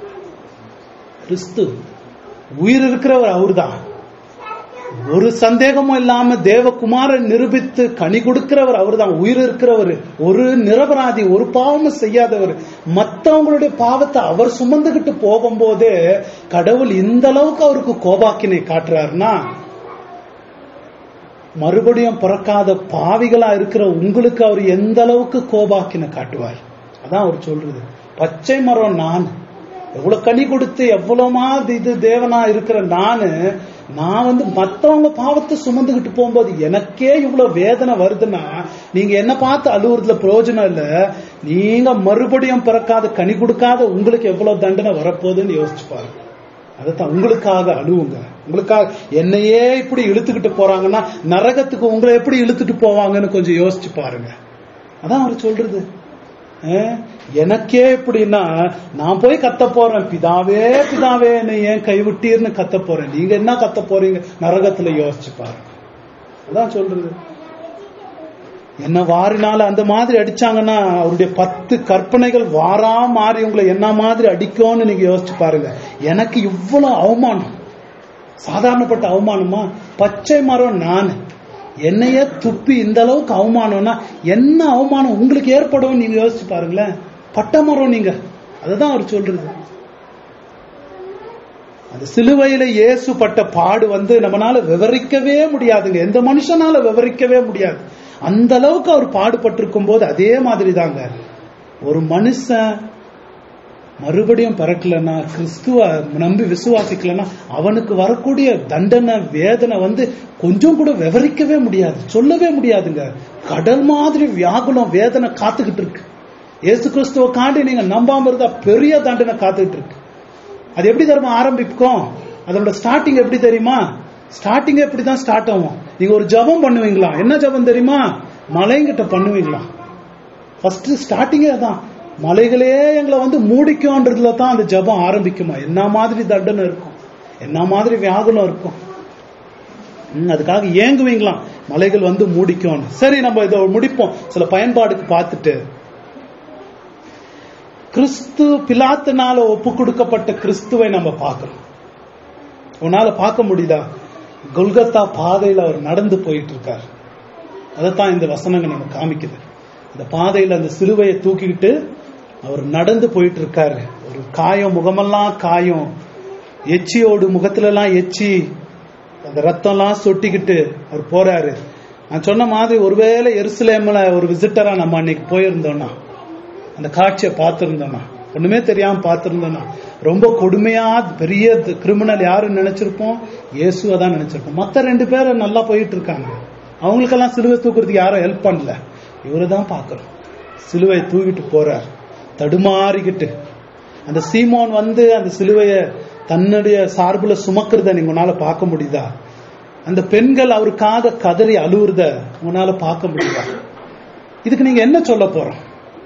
கிறிஸ்து உயிர் இருக்கிறவர் அவர்தான் ஒரு சந்தேகமும் இல்லாம தேவகுமாரன் நிரூபித்து கனி கொடுக்கிறவர் அவர்தான் உயிர் இருக்கிறவர் ஒரு நிரபராதி ஒரு பாவமும் செய்யாதவர் மத்தவங்களுடைய பாவத்தை அவர் சுமந்துகிட்டு போகும்போதே கடவுள் இந்த அளவுக்கு அவருக்கு கோபாக்கினை காட்டுறாருன்னா மறுபடியும் பிறக்காத பாவிகளா இருக்கிற உங்களுக்கு அவர் எந்த அளவுக்கு கோபாக்கின காட்டுவார் அதான் அவர் சொல்றது பச்சை மரம் நான் எவ்வளவு கனி கொடுத்து எவ்வளவுமா இது தேவனா இருக்கிற நானு நான் வந்து மத்தவங்க பாவத்தை சுமந்துகிட்டு போகும்போது எனக்கே இவ்வளவு வேதனை வருதுன்னா நீங்க என்ன பார்த்து அழுவுறதுல பிரயோஜனம் இல்ல நீங்க மறுபடியும் பிறக்காத கனி கொடுக்காத உங்களுக்கு எவ்வளவு தண்டனை வரப்போகுதுன்னு யோசிச்சு பாருங்க அதைத்தான் உங்களுக்காக அழுவுங்க உங்களுக்காக என்னையே இப்படி இழுத்துக்கிட்டு போறாங்கன்னா நரகத்துக்கு உங்களை எப்படி இழுத்துட்டு போவாங்கன்னு கொஞ்சம் யோசிச்சு பாருங்க அதான் அவர் சொல்றது அஹ், எனக்கே இப்படின்னா நான் போய் கத்த போறேன் பிதாவே பிதாவே என்னை ஏன் கைவிட்டீர்னு கத்த போறேன் நீங்க என்ன கத்த போறீங்க நரகத்துல யோசிச்சு பாருங்க அதான் சொல்றது என்ன வாரினால அந்த மாதிரி அடிச்சாங்கன்னா அவருடைய பத்து கற்பனைகள் வாரா மாறி உங்களை என்ன மாதிரி அடிக்கும்னு நீங்க யோசிச்சு பாருங்க எனக்கு இவ்வளவு அவமானம் சாதாரணப்பட்ட அவமானமா பச்சை மரம் நான் என்னைய துப்பி இந்த அளவுக்கு அவமானம்னா என்ன அவமானம் உங்களுக்கு ஏற்படும் நீங்க யோசிச்சு பாருங்களேன் பட்ட மரம் நீங்க அதுதான் அவர் சொல்றது அந்த சிலுவையில இயேசு பட்ட பாடு வந்து நம்மளால விவரிக்கவே முடியாதுங்க எந்த மனுஷனால விவரிக்கவே முடியாது அந்த அளவுக்கு அவர் பாடுபட்டிருக்கும் போது அதே மாதிரி தாங்க ஒரு மனுஷன் மறுபடியும் பிறக்கலன்னா கிறிஸ்துவ நம்பி விசுவாசிக்கலன்னா அவனுக்கு வரக்கூடிய தண்டனை வேதனை வந்து கொஞ்சம் கூட விவரிக்கவே முடியாது சொல்லவே முடியாதுங்க கடல் மாதிரி வியாகுலம் வேதனை காத்துக்கிட்டு இருக்கு இயேசு கிறிஸ்துவ காண்டி நீங்க நம்பாம இருந்தா பெரிய தண்டனை காத்துக்கிட்டு இருக்கு அது எப்படி தெரியுமா ஆரம்பிக்கும் அதோட ஸ்டார்டிங் எப்படி தெரியுமா ஸ்டார்டிங் எப்படி தான் ஸ்டார்ட் ஆகும் நீங்க ஒரு ஜபம் பண்ணுவீங்களா என்ன ஜபம் தெரியுமா மலைங்கிட்ட பண்ணுவீங்களா ஃபர்ஸ்ட் ஸ்டார்டிங்கே அதான் மலைகளே எங்களை வந்து மூடிக்கும்ன்றதுல தான் அந்த ஜபம் ஆரம்பிக்குமா என்ன மாதிரி தண்டனை இருக்கும் என்ன மாதிரி வியாகுலம் இருக்கும் ம், அதுக்காக ஏங்குவீங்களாம் மலைகள் வந்து மூடிக்கும் சரி நம்ம இதை முடிப்போம் சில பயன்பாடுக்கு பார்த்துட்டு கிறிஸ்து பிலாத்தினால ஒப்பு கொடுக்கப்பட்ட கிறிஸ்துவை நம்ம பார்க்கிறோம் உன்னால பார்க்க முடியுதா கொல்கத்தா பாதையில அவர் நடந்து போயிட்டு இருக்கார் அதைத்தான் இந்த வசனங்கள் நம்ம காமிக்குது அந்த பாதையில அந்த சிலுவையை தூக்கிக்கிட்டு அவர் நடந்து போயிட்டு இருக்காரு ஒரு காயம் முகமெல்லாம் காயம் எச்சியோடு முகத்துல எல்லாம் எச்சி அந்த ரத்தம்லாம் சொட்டிக்கிட்டு அவர் போறாரு நான் சொன்ன மாதிரி ஒருவேளை எருசலேம்ல ஒரு விசிட்டரா நம்ம அன்னைக்கு போயிருந்தோம்னா அந்த காட்சியை பார்த்திருந்தோம்னா ஒண்ணுமே தெரியாம பார்த்திருந்தோம்னா ரொம்ப கொடுமையா பெரிய கிரிமினல் யாருன்னு நினைச்சிருப்போம் இயேசுவை தான் நினைச்சிருப்போம் மத்த ரெண்டு பேரும் நல்லா போயிட்டு இருக்காங்க அவங்களுக்கெல்லாம் சிலுவை தூக்குறதுக்கு யாரும் ஹெல்ப் பண்ணல இவரை தான் பார்க்கறோம் சிலுவை தூக்கிட்டு போறார் தடுமாறிக்கிட்டு அந்த சீமோன் வந்து அந்த சிலுவைய தன்னுடைய சார்புல சுமக்கிறத நீங்க உன்னால பார்க்க முடியுதா அந்த பெண்கள் அவருக்காக கதறி அழுவுறத உன்னால பார்க்க முடியுதா இதுக்கு நீங்க என்ன சொல்ல போறோம்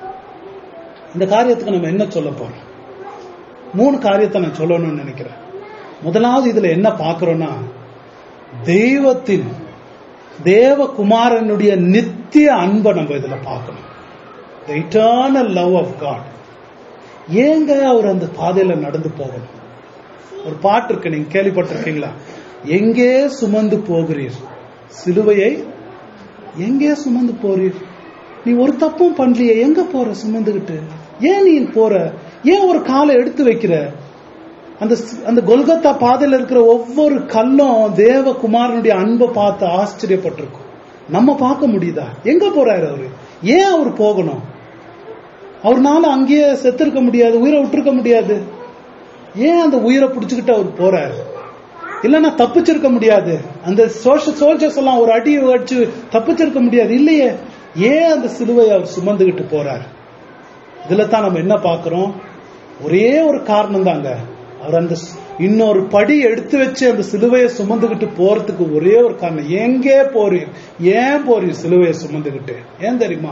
இந்த காரியத்துக்கு நம்ம என்ன சொல்ல போறோம் மூணு காரியத்தை நான் சொல்லணும்னு நினைக்கிறேன் முதலாவது இதுல என்ன பார்க்கிறோம்னா தெய்வத்தின் தேவகுமாரனுடைய நித்திய அன்பை நம்ம இதுல பார்க்கணும் the eternal love of God ஏங்க அவர் அந்த பாதையில நடந்து போகணும் ஒரு பாட்டு இருக்கு நீங்க கேள்விப்பட்டிருக்கீங்களா எங்கே சுமந்து போகிறீர் சிலுவையை எங்கே சுமந்து போறீர் நீ ஒரு தப்பும் பண்ணலையே எங்க போற சுமந்துகிட்டு ஏன் நீ போற ஏன் ஒரு காலை எடுத்து வைக்கிற அந்த அந்த கொல்கத்தா பாதையில இருக்கிற ஒவ்வொரு கல்லும் தேவகுமாரனுடைய அன்பை பார்த்து ஆச்சரியப்பட்டிருக்கும் நம்ம பார்க்க முடியுதா எங்க போறாரு அவரு ஏன் அவர் போகணும் அவர்னால அங்கேயே செத்திருக்க முடியாது உயிரை விட்டுருக்க முடியாது ஏன் அந்த உயிரை பிடிச்சுக்கிட்டு அவர் போறாரு இல்லைன்னா தப்பிச்சிருக்க முடியாது அந்த சோல்ஜர்ஸ் எல்லாம் ஒரு அடி அடிச்சு தப்பிச்சிருக்க முடியாது இல்லையே ஏன் அந்த சிலுவை அவர் சுமந்துகிட்டு போறார் இதுல தான் நம்ம என்ன பார்க்கிறோம் ஒரே ஒரு காரணம் தாங்க அவர் அந்த ஸ்- இன்னொரு படி எடுத்து வச்சு அந்த சிலுவையை சுமந்துகிட்டு போறதுக்கு ஒரே ஒரு காரணம் எங்கே போறீர் ஏன் போறீர் சிலுவையை சுமந்துகிட்டு ஏன் தெரியுமா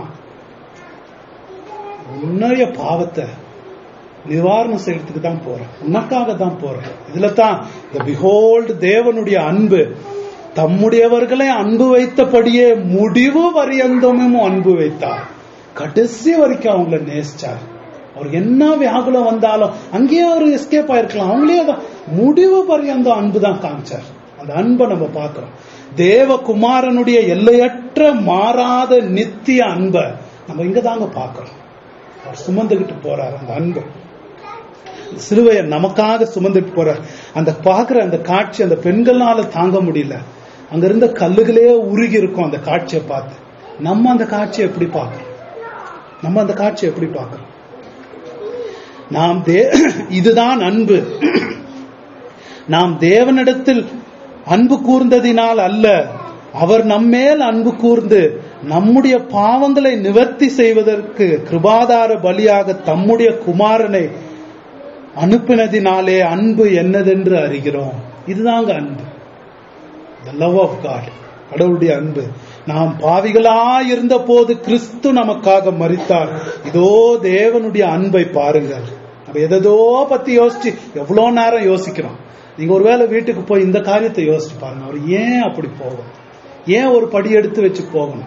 உன்னுடைய பாவத்தை நிவாரணம் செய்யறதுக்கு தான் போறேன் உனக்காக தான் போறேன் இதுல தான் இந்த பிஹோல்டு தேவனுடைய அன்பு தம்முடையவர்களை அன்பு வைத்தபடியே முடிவு வரியந்தமும் அன்பு வைத்தார் கடைசி வரைக்கும் அவங்கள நேசிச்சார் அவர் என்ன வியாகுலம் வந்தாலும் அங்கேயே அவர் எஸ்கேப் ஆயிருக்கலாம் அவங்களே அதான் முடிவு பரியந்தம் அன்பு தான் காமிச்சார் அந்த அன்பை நம்ம பார்க்கிறோம் தேவகுமாரனுடைய எல்லையற்ற மாறாத நித்திய அன்பை நம்ம இங்க தாங்க பார்க்கிறோம் அவர் சுமந்துகிட்டு போறார் அந்த அன்பு சிலுவையை நமக்காக சுமந்துட்டு போறார் அந்த பாக்குற அந்த காட்சி அந்த பெண்களால தாங்க முடியல அங்க இருந்த கல்லுகளே உருகி இருக்கும் அந்த காட்சியை பார்த்து நம்ம அந்த காட்சியை எப்படி பார்க்கிறோம் நம்ம அந்த காட்சியை எப்படி பார்க்கிறோம் நாம் தே இதுதான் அன்பு நாம் தேவனிடத்தில் அன்பு கூர்ந்ததினால் அல்ல அவர் நம்மேல் அன்பு கூர்ந்து நம்முடைய பாவங்களை நிவர்த்தி செய்வதற்கு கிருபாதார பலியாக தம்முடைய குமாரனை அனுப்பினதினாலே அன்பு என்னதென்று அறிகிறோம் இதுதாங்க அன்பு the love of God கடவுளுடைய அன்பு நாம் பாவிகளாய் இருந்த போது கிறிஸ்து நமக்காக மரித்தார் இதோ தேவனுடைய அன்பை பாருங்கள் நம்ம எதோ பத்தி யோசிச்சு எவ்வளவு நேரம் யோசிக்கிறோம் நீங்க ஒருவேளை வீட்டுக்கு போய் இந்த காரியத்தை யோசிச்சு பாருங்க அவர் ஏன் அப்படி போகணும் ஏன் ஒரு படி எடுத்து வச்சு போகணும்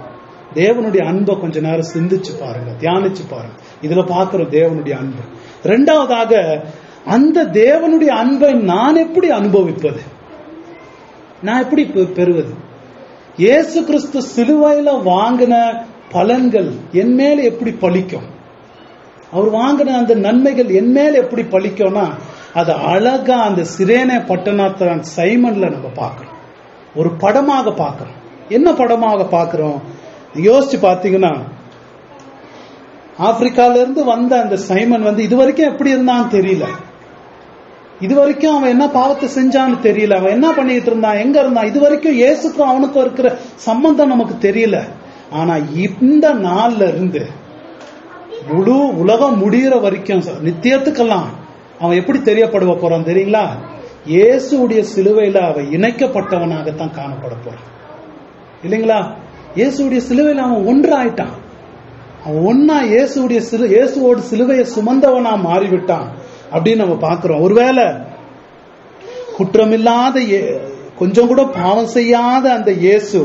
தேவனுடைய அன்பை கொஞ்ச நேரம் சிந்திச்சு பாருங்க தியானிச்சு பாருங்க இதுல பாக்குறோம் தேவனுடைய அன்பு ரெண்டாவதாக அந்த தேவனுடைய அன்பை நான் எப்படி அனுபவிப்பது நான் எப்படி பெ- பெறுவது இயேசு கிறிஸ்து சிலுவையில வாங்கின பலன்கள் என் மேல எப்படி பலிக்கும் அவர் வாங்கின அந்த நன்மைகள் என் மேல எப்படி பலிக்கும்னா அது அழகா அந்த சிரேனே பட்டணத்தான் சைமன்ல நம்ம பார்க்கிறோம் ஒரு படமாக பார்க்கிறோம் என்ன படமாக பார்க்கிறோம் யோசிச்சு பார்த்தீங்கன்னா ஆப்பிரிக்கால இருந்து வந்த அந்த சைமன் வந்து இது வரைக்கும் எப்படி இருந்தான்னு தெரியல இது வரைக்கும் அவன் என்ன பாவத்தை செஞ்சான்னு தெரியல அவன் என்ன பண்ணிட்டு இருந்தான் எங்க இருந்தான் இது வரைக்கும் இயேசுக்கும் அவனுக்கும் இருக்கிற சம்பந்தம் நமக்கு தெரியல ஆனா இந்த நாள்ல இருந்து முழு உலகம் முடியிற வரைக்கும் ச- நித்தியத்துக்கெல்லாம் அவன் எப்படி தெரியப்படுவ போறான் தெரியுங்களா இயேசுடைய சிலுவையில அவன் இணைக்கப்பட்டவனாகத்தான் காணப்பட போறான் இல்லைங்களா இயேசுடைய சிலுவையில அவன் ஒன்று ஆயிட்டான் அவன் ஒன்னா இயேசுடைய சிலு இயேசுவோட சிலுவையை சுமந்தவனா மாறிவிட்டான் அப்படின்னு நம்ம பார்க்கிறோம் ஒருவேளை குற்றமில்லாத இயே- கொஞ்சம் கூட பாவம் செய்யாத அந்த இயேசு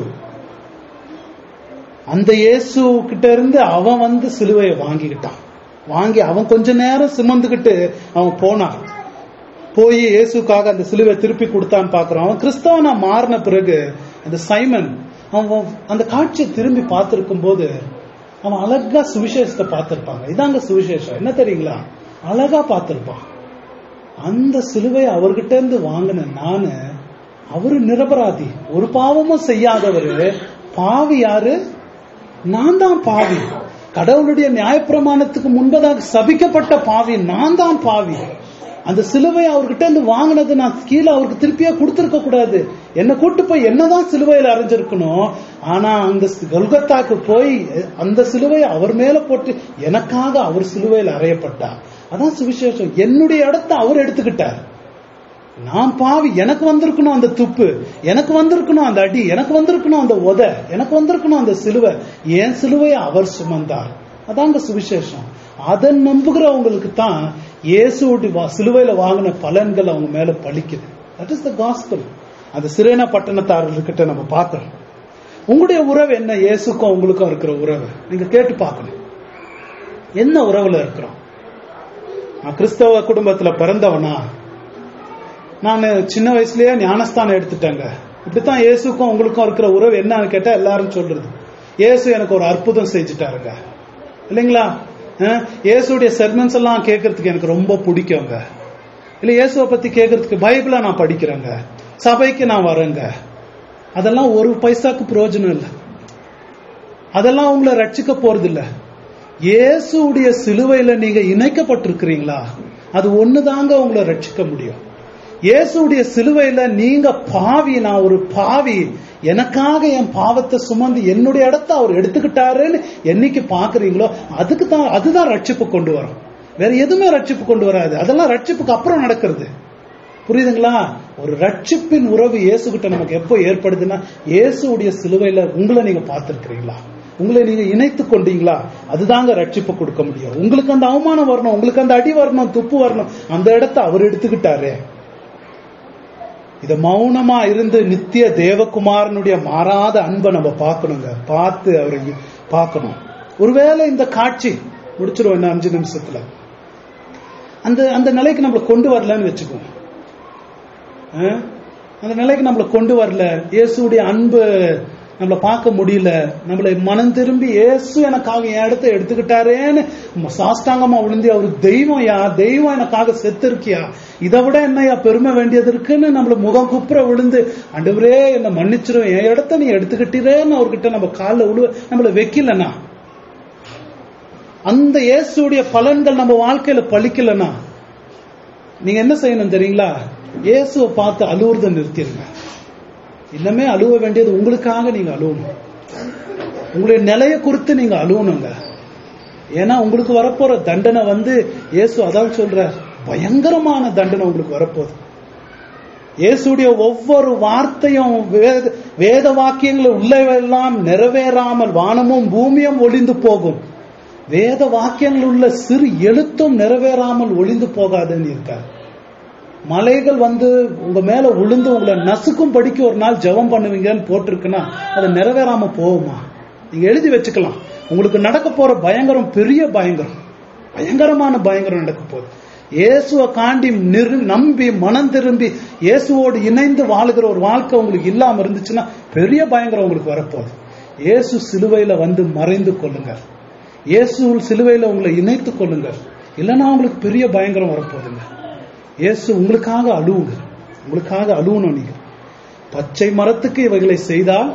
அந்த இயேசு கிட்ட இருந்து அவன் வந்து சிலுவையை வாங்கிக்கிட்டான் வாங்கி அவன் கொஞ்ச நேரம் சுமந்துக்கிட்டு அவன் போனான் போய் இயேசுக்காக அந்த சிலுவை திருப்பி கொடுத்தான்னு பாக்குறான் அவன் கிறிஸ்தவனா மாறின பிறகு அந்த சைமன் அவன் அந்த காட்சியை திரும்பி பார்த்திருக்கும் போது அவன் அழகா சுவிசேஷத்தை பார்த்திருப்பாங்க இதாங்க சுவிசேஷம் என்ன தெரியுங்களா அழகா பார்த்திருப்பான் அந்த சிலுவை அவர்கிட்ட இருந்து வாங்கின நானு அவரு நிரபராதி ஒரு பாவமும் செய்யாதவரு பாவி யாரு நான் தான் பாவி கடவுளுடைய நியாயப்பிரமாணத்துக்கு முன்பதாக சபிக்கப்பட்ட பாவி நான் தான் பாவி அந்த சிலுவை அவர்கிட்ட இருந்து வாங்கினது நான் கீழே அவருக்கு திருப்பியே கொடுத்திருக்க கூடாது என்ன கூட்டு போய் என்னதான் சிலுவையில் அரைஞ்சிருக்கணும் ஆனா அந்த கல்கத்தாக்கு போய் அந்த சிலுவையை அவர் மேல போட்டு எனக்காக அவர் சிலுவையில் அறையப்பட்டார் அதான் சுவிசேஷம் என்னுடைய இடத்தை அவர் எடுத்துக்கிட்டார் நான் பாவி எனக்கு வந்திருக்கணும் அந்த துப்பு எனக்கு வந்திருக்கணும் அந்த அடி எனக்கு வந்திருக்கணும் அந்த உத எனக்கு வந்திருக்கணும் அந்த சிலுவை என் சிலுவையை அவர் சுமந்தார் அதாங்க சுவிசேஷம் அதை நம்புகிறவங்களுக்கு தான் இயேசுடைய வா- சிலுவையில வாங்கின பலன்கள் அவங்க மேல பலிக்குது தட் இஸ் த காஸ்பல் அந்த சிறேன பட்டணத்தாரர்கிட்ட நம்ம பார்க்கிறோம் உங்களுடைய உறவு என்ன இயேசுக்கும் உங்களுக்கும் இருக்கிற உறவு நீங்க கேட்டு பார்க்கணும் என்ன உறவுல இருக்கிறோம் நான் கிறிஸ்தவ குடும்பத்துல பிறந்தவனா நான் சின்ன வயசுலயே ஞானஸ்தானம் எடுத்துட்டேங்க இப்படித்தான் இயேசுக்கும் உங்களுக்கும் இருக்கிற உறவு என்னன்னு கேட்டா எல்லாரும் சொல்றது இயேசு எனக்கு ஒரு அற்புதம் செஞ்சுட்டாருங்க இல்லைங்களா அஹ், இயேசுடைய செர்மன்ஸ் எல்லாம் கேட்கறதுக்கு எனக்கு ரொம்ப பிடிக்குங்க இல்ல இயேசுவை பத்தி கேட்கறதுக்கு பைபிளை நான் படிக்கிறேங்க சபைக்கு நான் வரேங்க அதெல்லாம் ஒரு பைசாக்கு பிரயோஜனம் இல்லை அதெல்லாம் உங்களை ரட்சிக்க போறது இல்ல இயேசுடைய சிலுவையில நீங்க இணைக்கப்பட்டிருக்கிறீங்களா அது ஒண்ணுதாங்க உங்களை ரட்சிக்க முடியும் இயேசுடைய சிலுவையில நீங்க பாவி நான் ஒரு பாவி எனக்காக என் பாவத்தை சுமந்து என்னுடைய இடத்த அவர் எடுத்துக்கிட்டாருன்னு என்னைக்கு பாக்குறீங்களோ அதுக்கு தான் அதுதான் ரட்சிப்பு கொண்டு வரும் வேற எதுவுமே ரட்சிப்பு கொண்டு வராது அதெல்லாம் ரட்சிப்புக்கு அப்புறம் நடக்கிறது புரியுதுங்களா ஒரு ரட்சிப்பின் உறவு இயேசுகிட்ட நமக்கு எப்போ ஏற்படுதுன்னா இயேசுடைய சிலுவையில உங்களை நீங்க பார்த்திருக்கிறீங்களா உங்களை நீங்க இணைத்து கொண்டீங்களா அதுதாங்க ரட்சிப்பு கொடுக்க முடியும் உங்களுக்கு அந்த அவமானம் வரணும் உங்களுக்கு அந்த அடி வரணும் துப்பு வரணும் அந்த இடத்த அவர் எடுத்துக்கிட்டாரே இத மௌனமா இருந்து நித்திய தேவகுமாரனுடைய மாறாத அன்பை நம்ம பார்க்கணுங்க பார்த்து அவரை பார்க்கணும் ஒருவேளை இந்த காட்சி முடிச்சிருவோம் இன்னும் அஞ்சு நிமிஷத்துல அந்த அந்த நிலைக்கு நம்மளை கொண்டு வரலன்னு வச்சுக்கோங்க அஹ்? அந்த நிலைக்கு நம்மளை கொண்டு வரல இயேசுடைய அன்பு நம்மளை பார்க்க முடியல நம்மளை மனம் திரும்பி இயேசு எனக்காக என் இடத்த எடுத்துக்கிட்டாரேன்னு ம- சாஷ்டாங்கமா விழுந்து அவர் தெய்வம் யா தெய்வம் எனக்காக செத்து இருக்கியா இதை விட என்னையா பெருமை வேண்டியது இருக்குன்னு நம்மள முகம் குப்புற விழுந்து ஆண்டவரே என்னை மன்னிச்சிரும் என் இடத்த நீ எடுத்துக்கிட்டீரேன்னு அவர்கிட்ட நம்ம காலில் விழு நம்மளை வைக்கலனா அந்த இயேசுடைய பலன்கள் நம்ம வாழ்க்கையில பலிக்கலனா நீங்க என்ன செய்யணும் தெரியுங்களா இயேசுவை பார்த்து அழுவுறத நிறுத்திடுங்க இன்னமே அழுவ வேண்டியது உங்களுக்காக நீங்க அழுவணும் உங்களுடைய நிலையை குறித்து நீங்க அழுவணுங்க ஏன்னா உங்களுக்கு வரப்போற தண்டனை வந்து இயேசு அதான் சொல்றார் பயங்கரமான தண்டனை உங்களுக்கு வரப்போகுது இயேசுடைய ஒவ்வொரு வார்த்தையும் வேத வேத வாக்கியங்கள் உள்ளவெல்லாம் நிறைவேறாமல் வானமும் பூமியும் ஒளிந்து போகும் வேத வாக்கியங்கள் உள்ள சிறு எழுத்தும் நிறைவேறாமல் ஒளிந்து போகாதுன்னு இருக்கார் மலைகள் வந்து உங்க மேல விழுந்து உங்களை நசுக்கும் படிக்க ஒரு நாள் ஜெபம் பண்ணுவீங்கன்னு போட்டிருக்குன்னா அது நிறைவேறாம போகுமா நீங்க எழுதி வச்சுக்கலாம் உங்களுக்கு நடக்க போற பயங்கரம் பெரிய பயங்கரம் பயங்கரமான பயங்கரம் நடக்க போகுது இயேசுவை காண்டி நிறு நம்பி மனம் திரும்பி இயேசுவோடு இணைந்து வாழுகிற ஒரு வாழ்க்கை உங்களுக்கு இல்லாம இருந்துச்சுன்னா பெரிய பயங்கரம் உங்களுக்கு வரப்போகுது இயேசு சிலுவையில வந்து மறைந்து கொள்ளுங்க இயேசு சிலுவையில உங்களை இணைத்துக் கொள்ளுங்க இல்லைன்னா உங்களுக்கு பெரிய பயங்கரம் வரப்போகுதுங்க இயேசு உங்களுக்காக அழுவுங்க உங்களுக்காக அழுவணும் நீங்க பச்சை மரத்துக்கு இவைகளை செய்தால்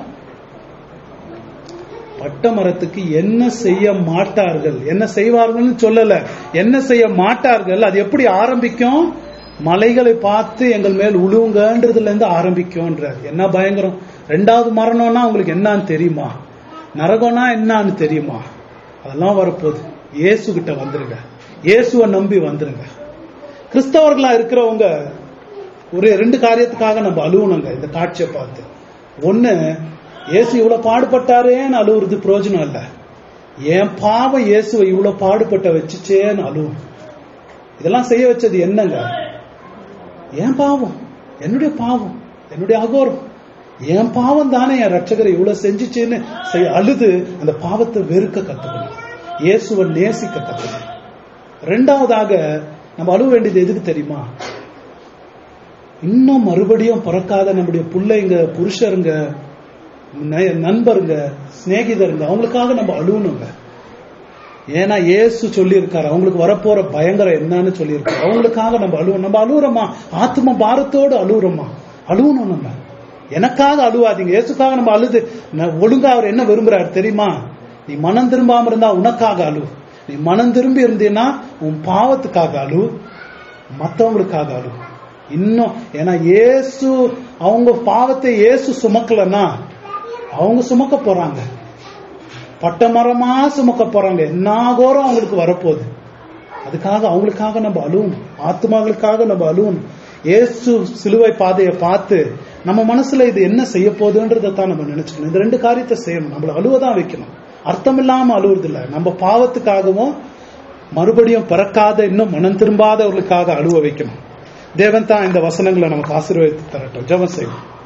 பட்ட மரத்துக்கு என்ன செய்ய மாட்டார்கள் என்ன செய்வார்கள்னு சொல்லல என்ன செய்ய மாட்டார்கள் அது எப்படி ஆரம்பிக்கும் மலைகளை பார்த்து எங்கள் மேல் உழுவுங்கன்றதுல இருந்து ஆரம்பிக்கும்ன்றார் என்ன பயங்கரம் ரெண்டாவது மரணம்னா உங்களுக்கு என்னன்னு தெரியுமா நரகம்னா என்னன்னு தெரியுமா அதெல்லாம் வரப்போகுது இயேசு கிட்ட வந்துருங்க இயேசுவை நம்பி வந்துருங்க கிறிஸ்தவர்களா இருக்கிறவங்க ஒரு ரெண்டு காரியத்துக்காக நம்ம அழுவணுங்க இந்த காட்சியை பார்த்து ஒண்ணு இயேசு இவ்வளவு பாடுபட்டாரேன்னு அழுவுறது பிரயோஜனம் இல்ல என் பாவம் இயேசுவை இவ்வளவு பாடுபட்ட வச்சுச்சேன்னு அழுவும் இதெல்லாம் செய்ய வச்சது என்னங்க என் பாவம் என்னுடைய பாவம் என்னுடைய அகோரம் என் பாவம் தானே என் ரட்சகரை இவ்வளவு செஞ்சுச்சேன்னு செய்- அழுது அந்த பாவத்தை வெறுக்க கத்துக்கணும் இயேசுவை நேசிக்க கத்துக்கணும் ரெண்டாவதாக நம்ம அழுவ வேண்டியது எதுக்கு தெரியுமா இன்னும் மறுபடியும் பிறக்காத நம்முடைய பிள்ளைங்க புருஷருங்க ந- நண்பருங்க சிநேகிதருங்க அவங்களுக்காக நம்ம அழுவணுங்க ஏன்னா இயேசு சொல்லியிருக்காரு அவங்களுக்கு வரப்போற பயங்கரம் என்னன்னு சொல்லியிருக்காரு அவங்களுக்காக நம்ம அழுவணும் நம்ம அழுவுறோமா ஆத்ம பாரத்தோடு அழுவுறோமா அழுவணும் நம்ம எனக்காக அழுவாதீங்க இயேசுக்காக நம்ம அழுது ந- ஒழுங்கா அவர் என்ன விரும்புறாரு தெரியுமா நீ மனம் திரும்பாம இருந்தா உனக்காக அழு நீ மனம் திரும்பி இருந்தீன்னா உன் பாவத்துக்காக அழு மத்தவங்களுக்காக அழு இன்னும் ஏன்னா இயேசு அவங்க பாவத்தை இயேசு சுமக்கலன்னா அவங்க சுமக்க போறாங்க பட்டமரமா சுமக்க போறாங்க என்ன கோரம் அவங்களுக்கு வரப்போகுது அதுக்காக அவங்களுக்காக நம்ம அழுவணும் ஆத்மாக்களுக்காக நம்ம அழுவணும் இயேசு சிலுவை பாதையை பார்த்து நம்ம மனசுல இது என்ன செய்ய போகுதுன்றதை தான் நம்ம நினைச்சுக்கணும் இந்த ரெண்டு காரியத்தை செய்யணும் நம்மள அழுவதான் வைக்கணும் அர்த்தம் இல்லாம அழுவுறது இல்ல நம்ம பாவத்துக்காகவும் மறுபடியும் பிறக்காத இன்னும் மனம் திரும்பாதவர்களுக்காக அழுவ வைக்கணும் தேவன் தான் இந்த வசனங்களை நமக்கு ஆசீர்வதித்து தரட்டும் ஜெபம் செய்வோம்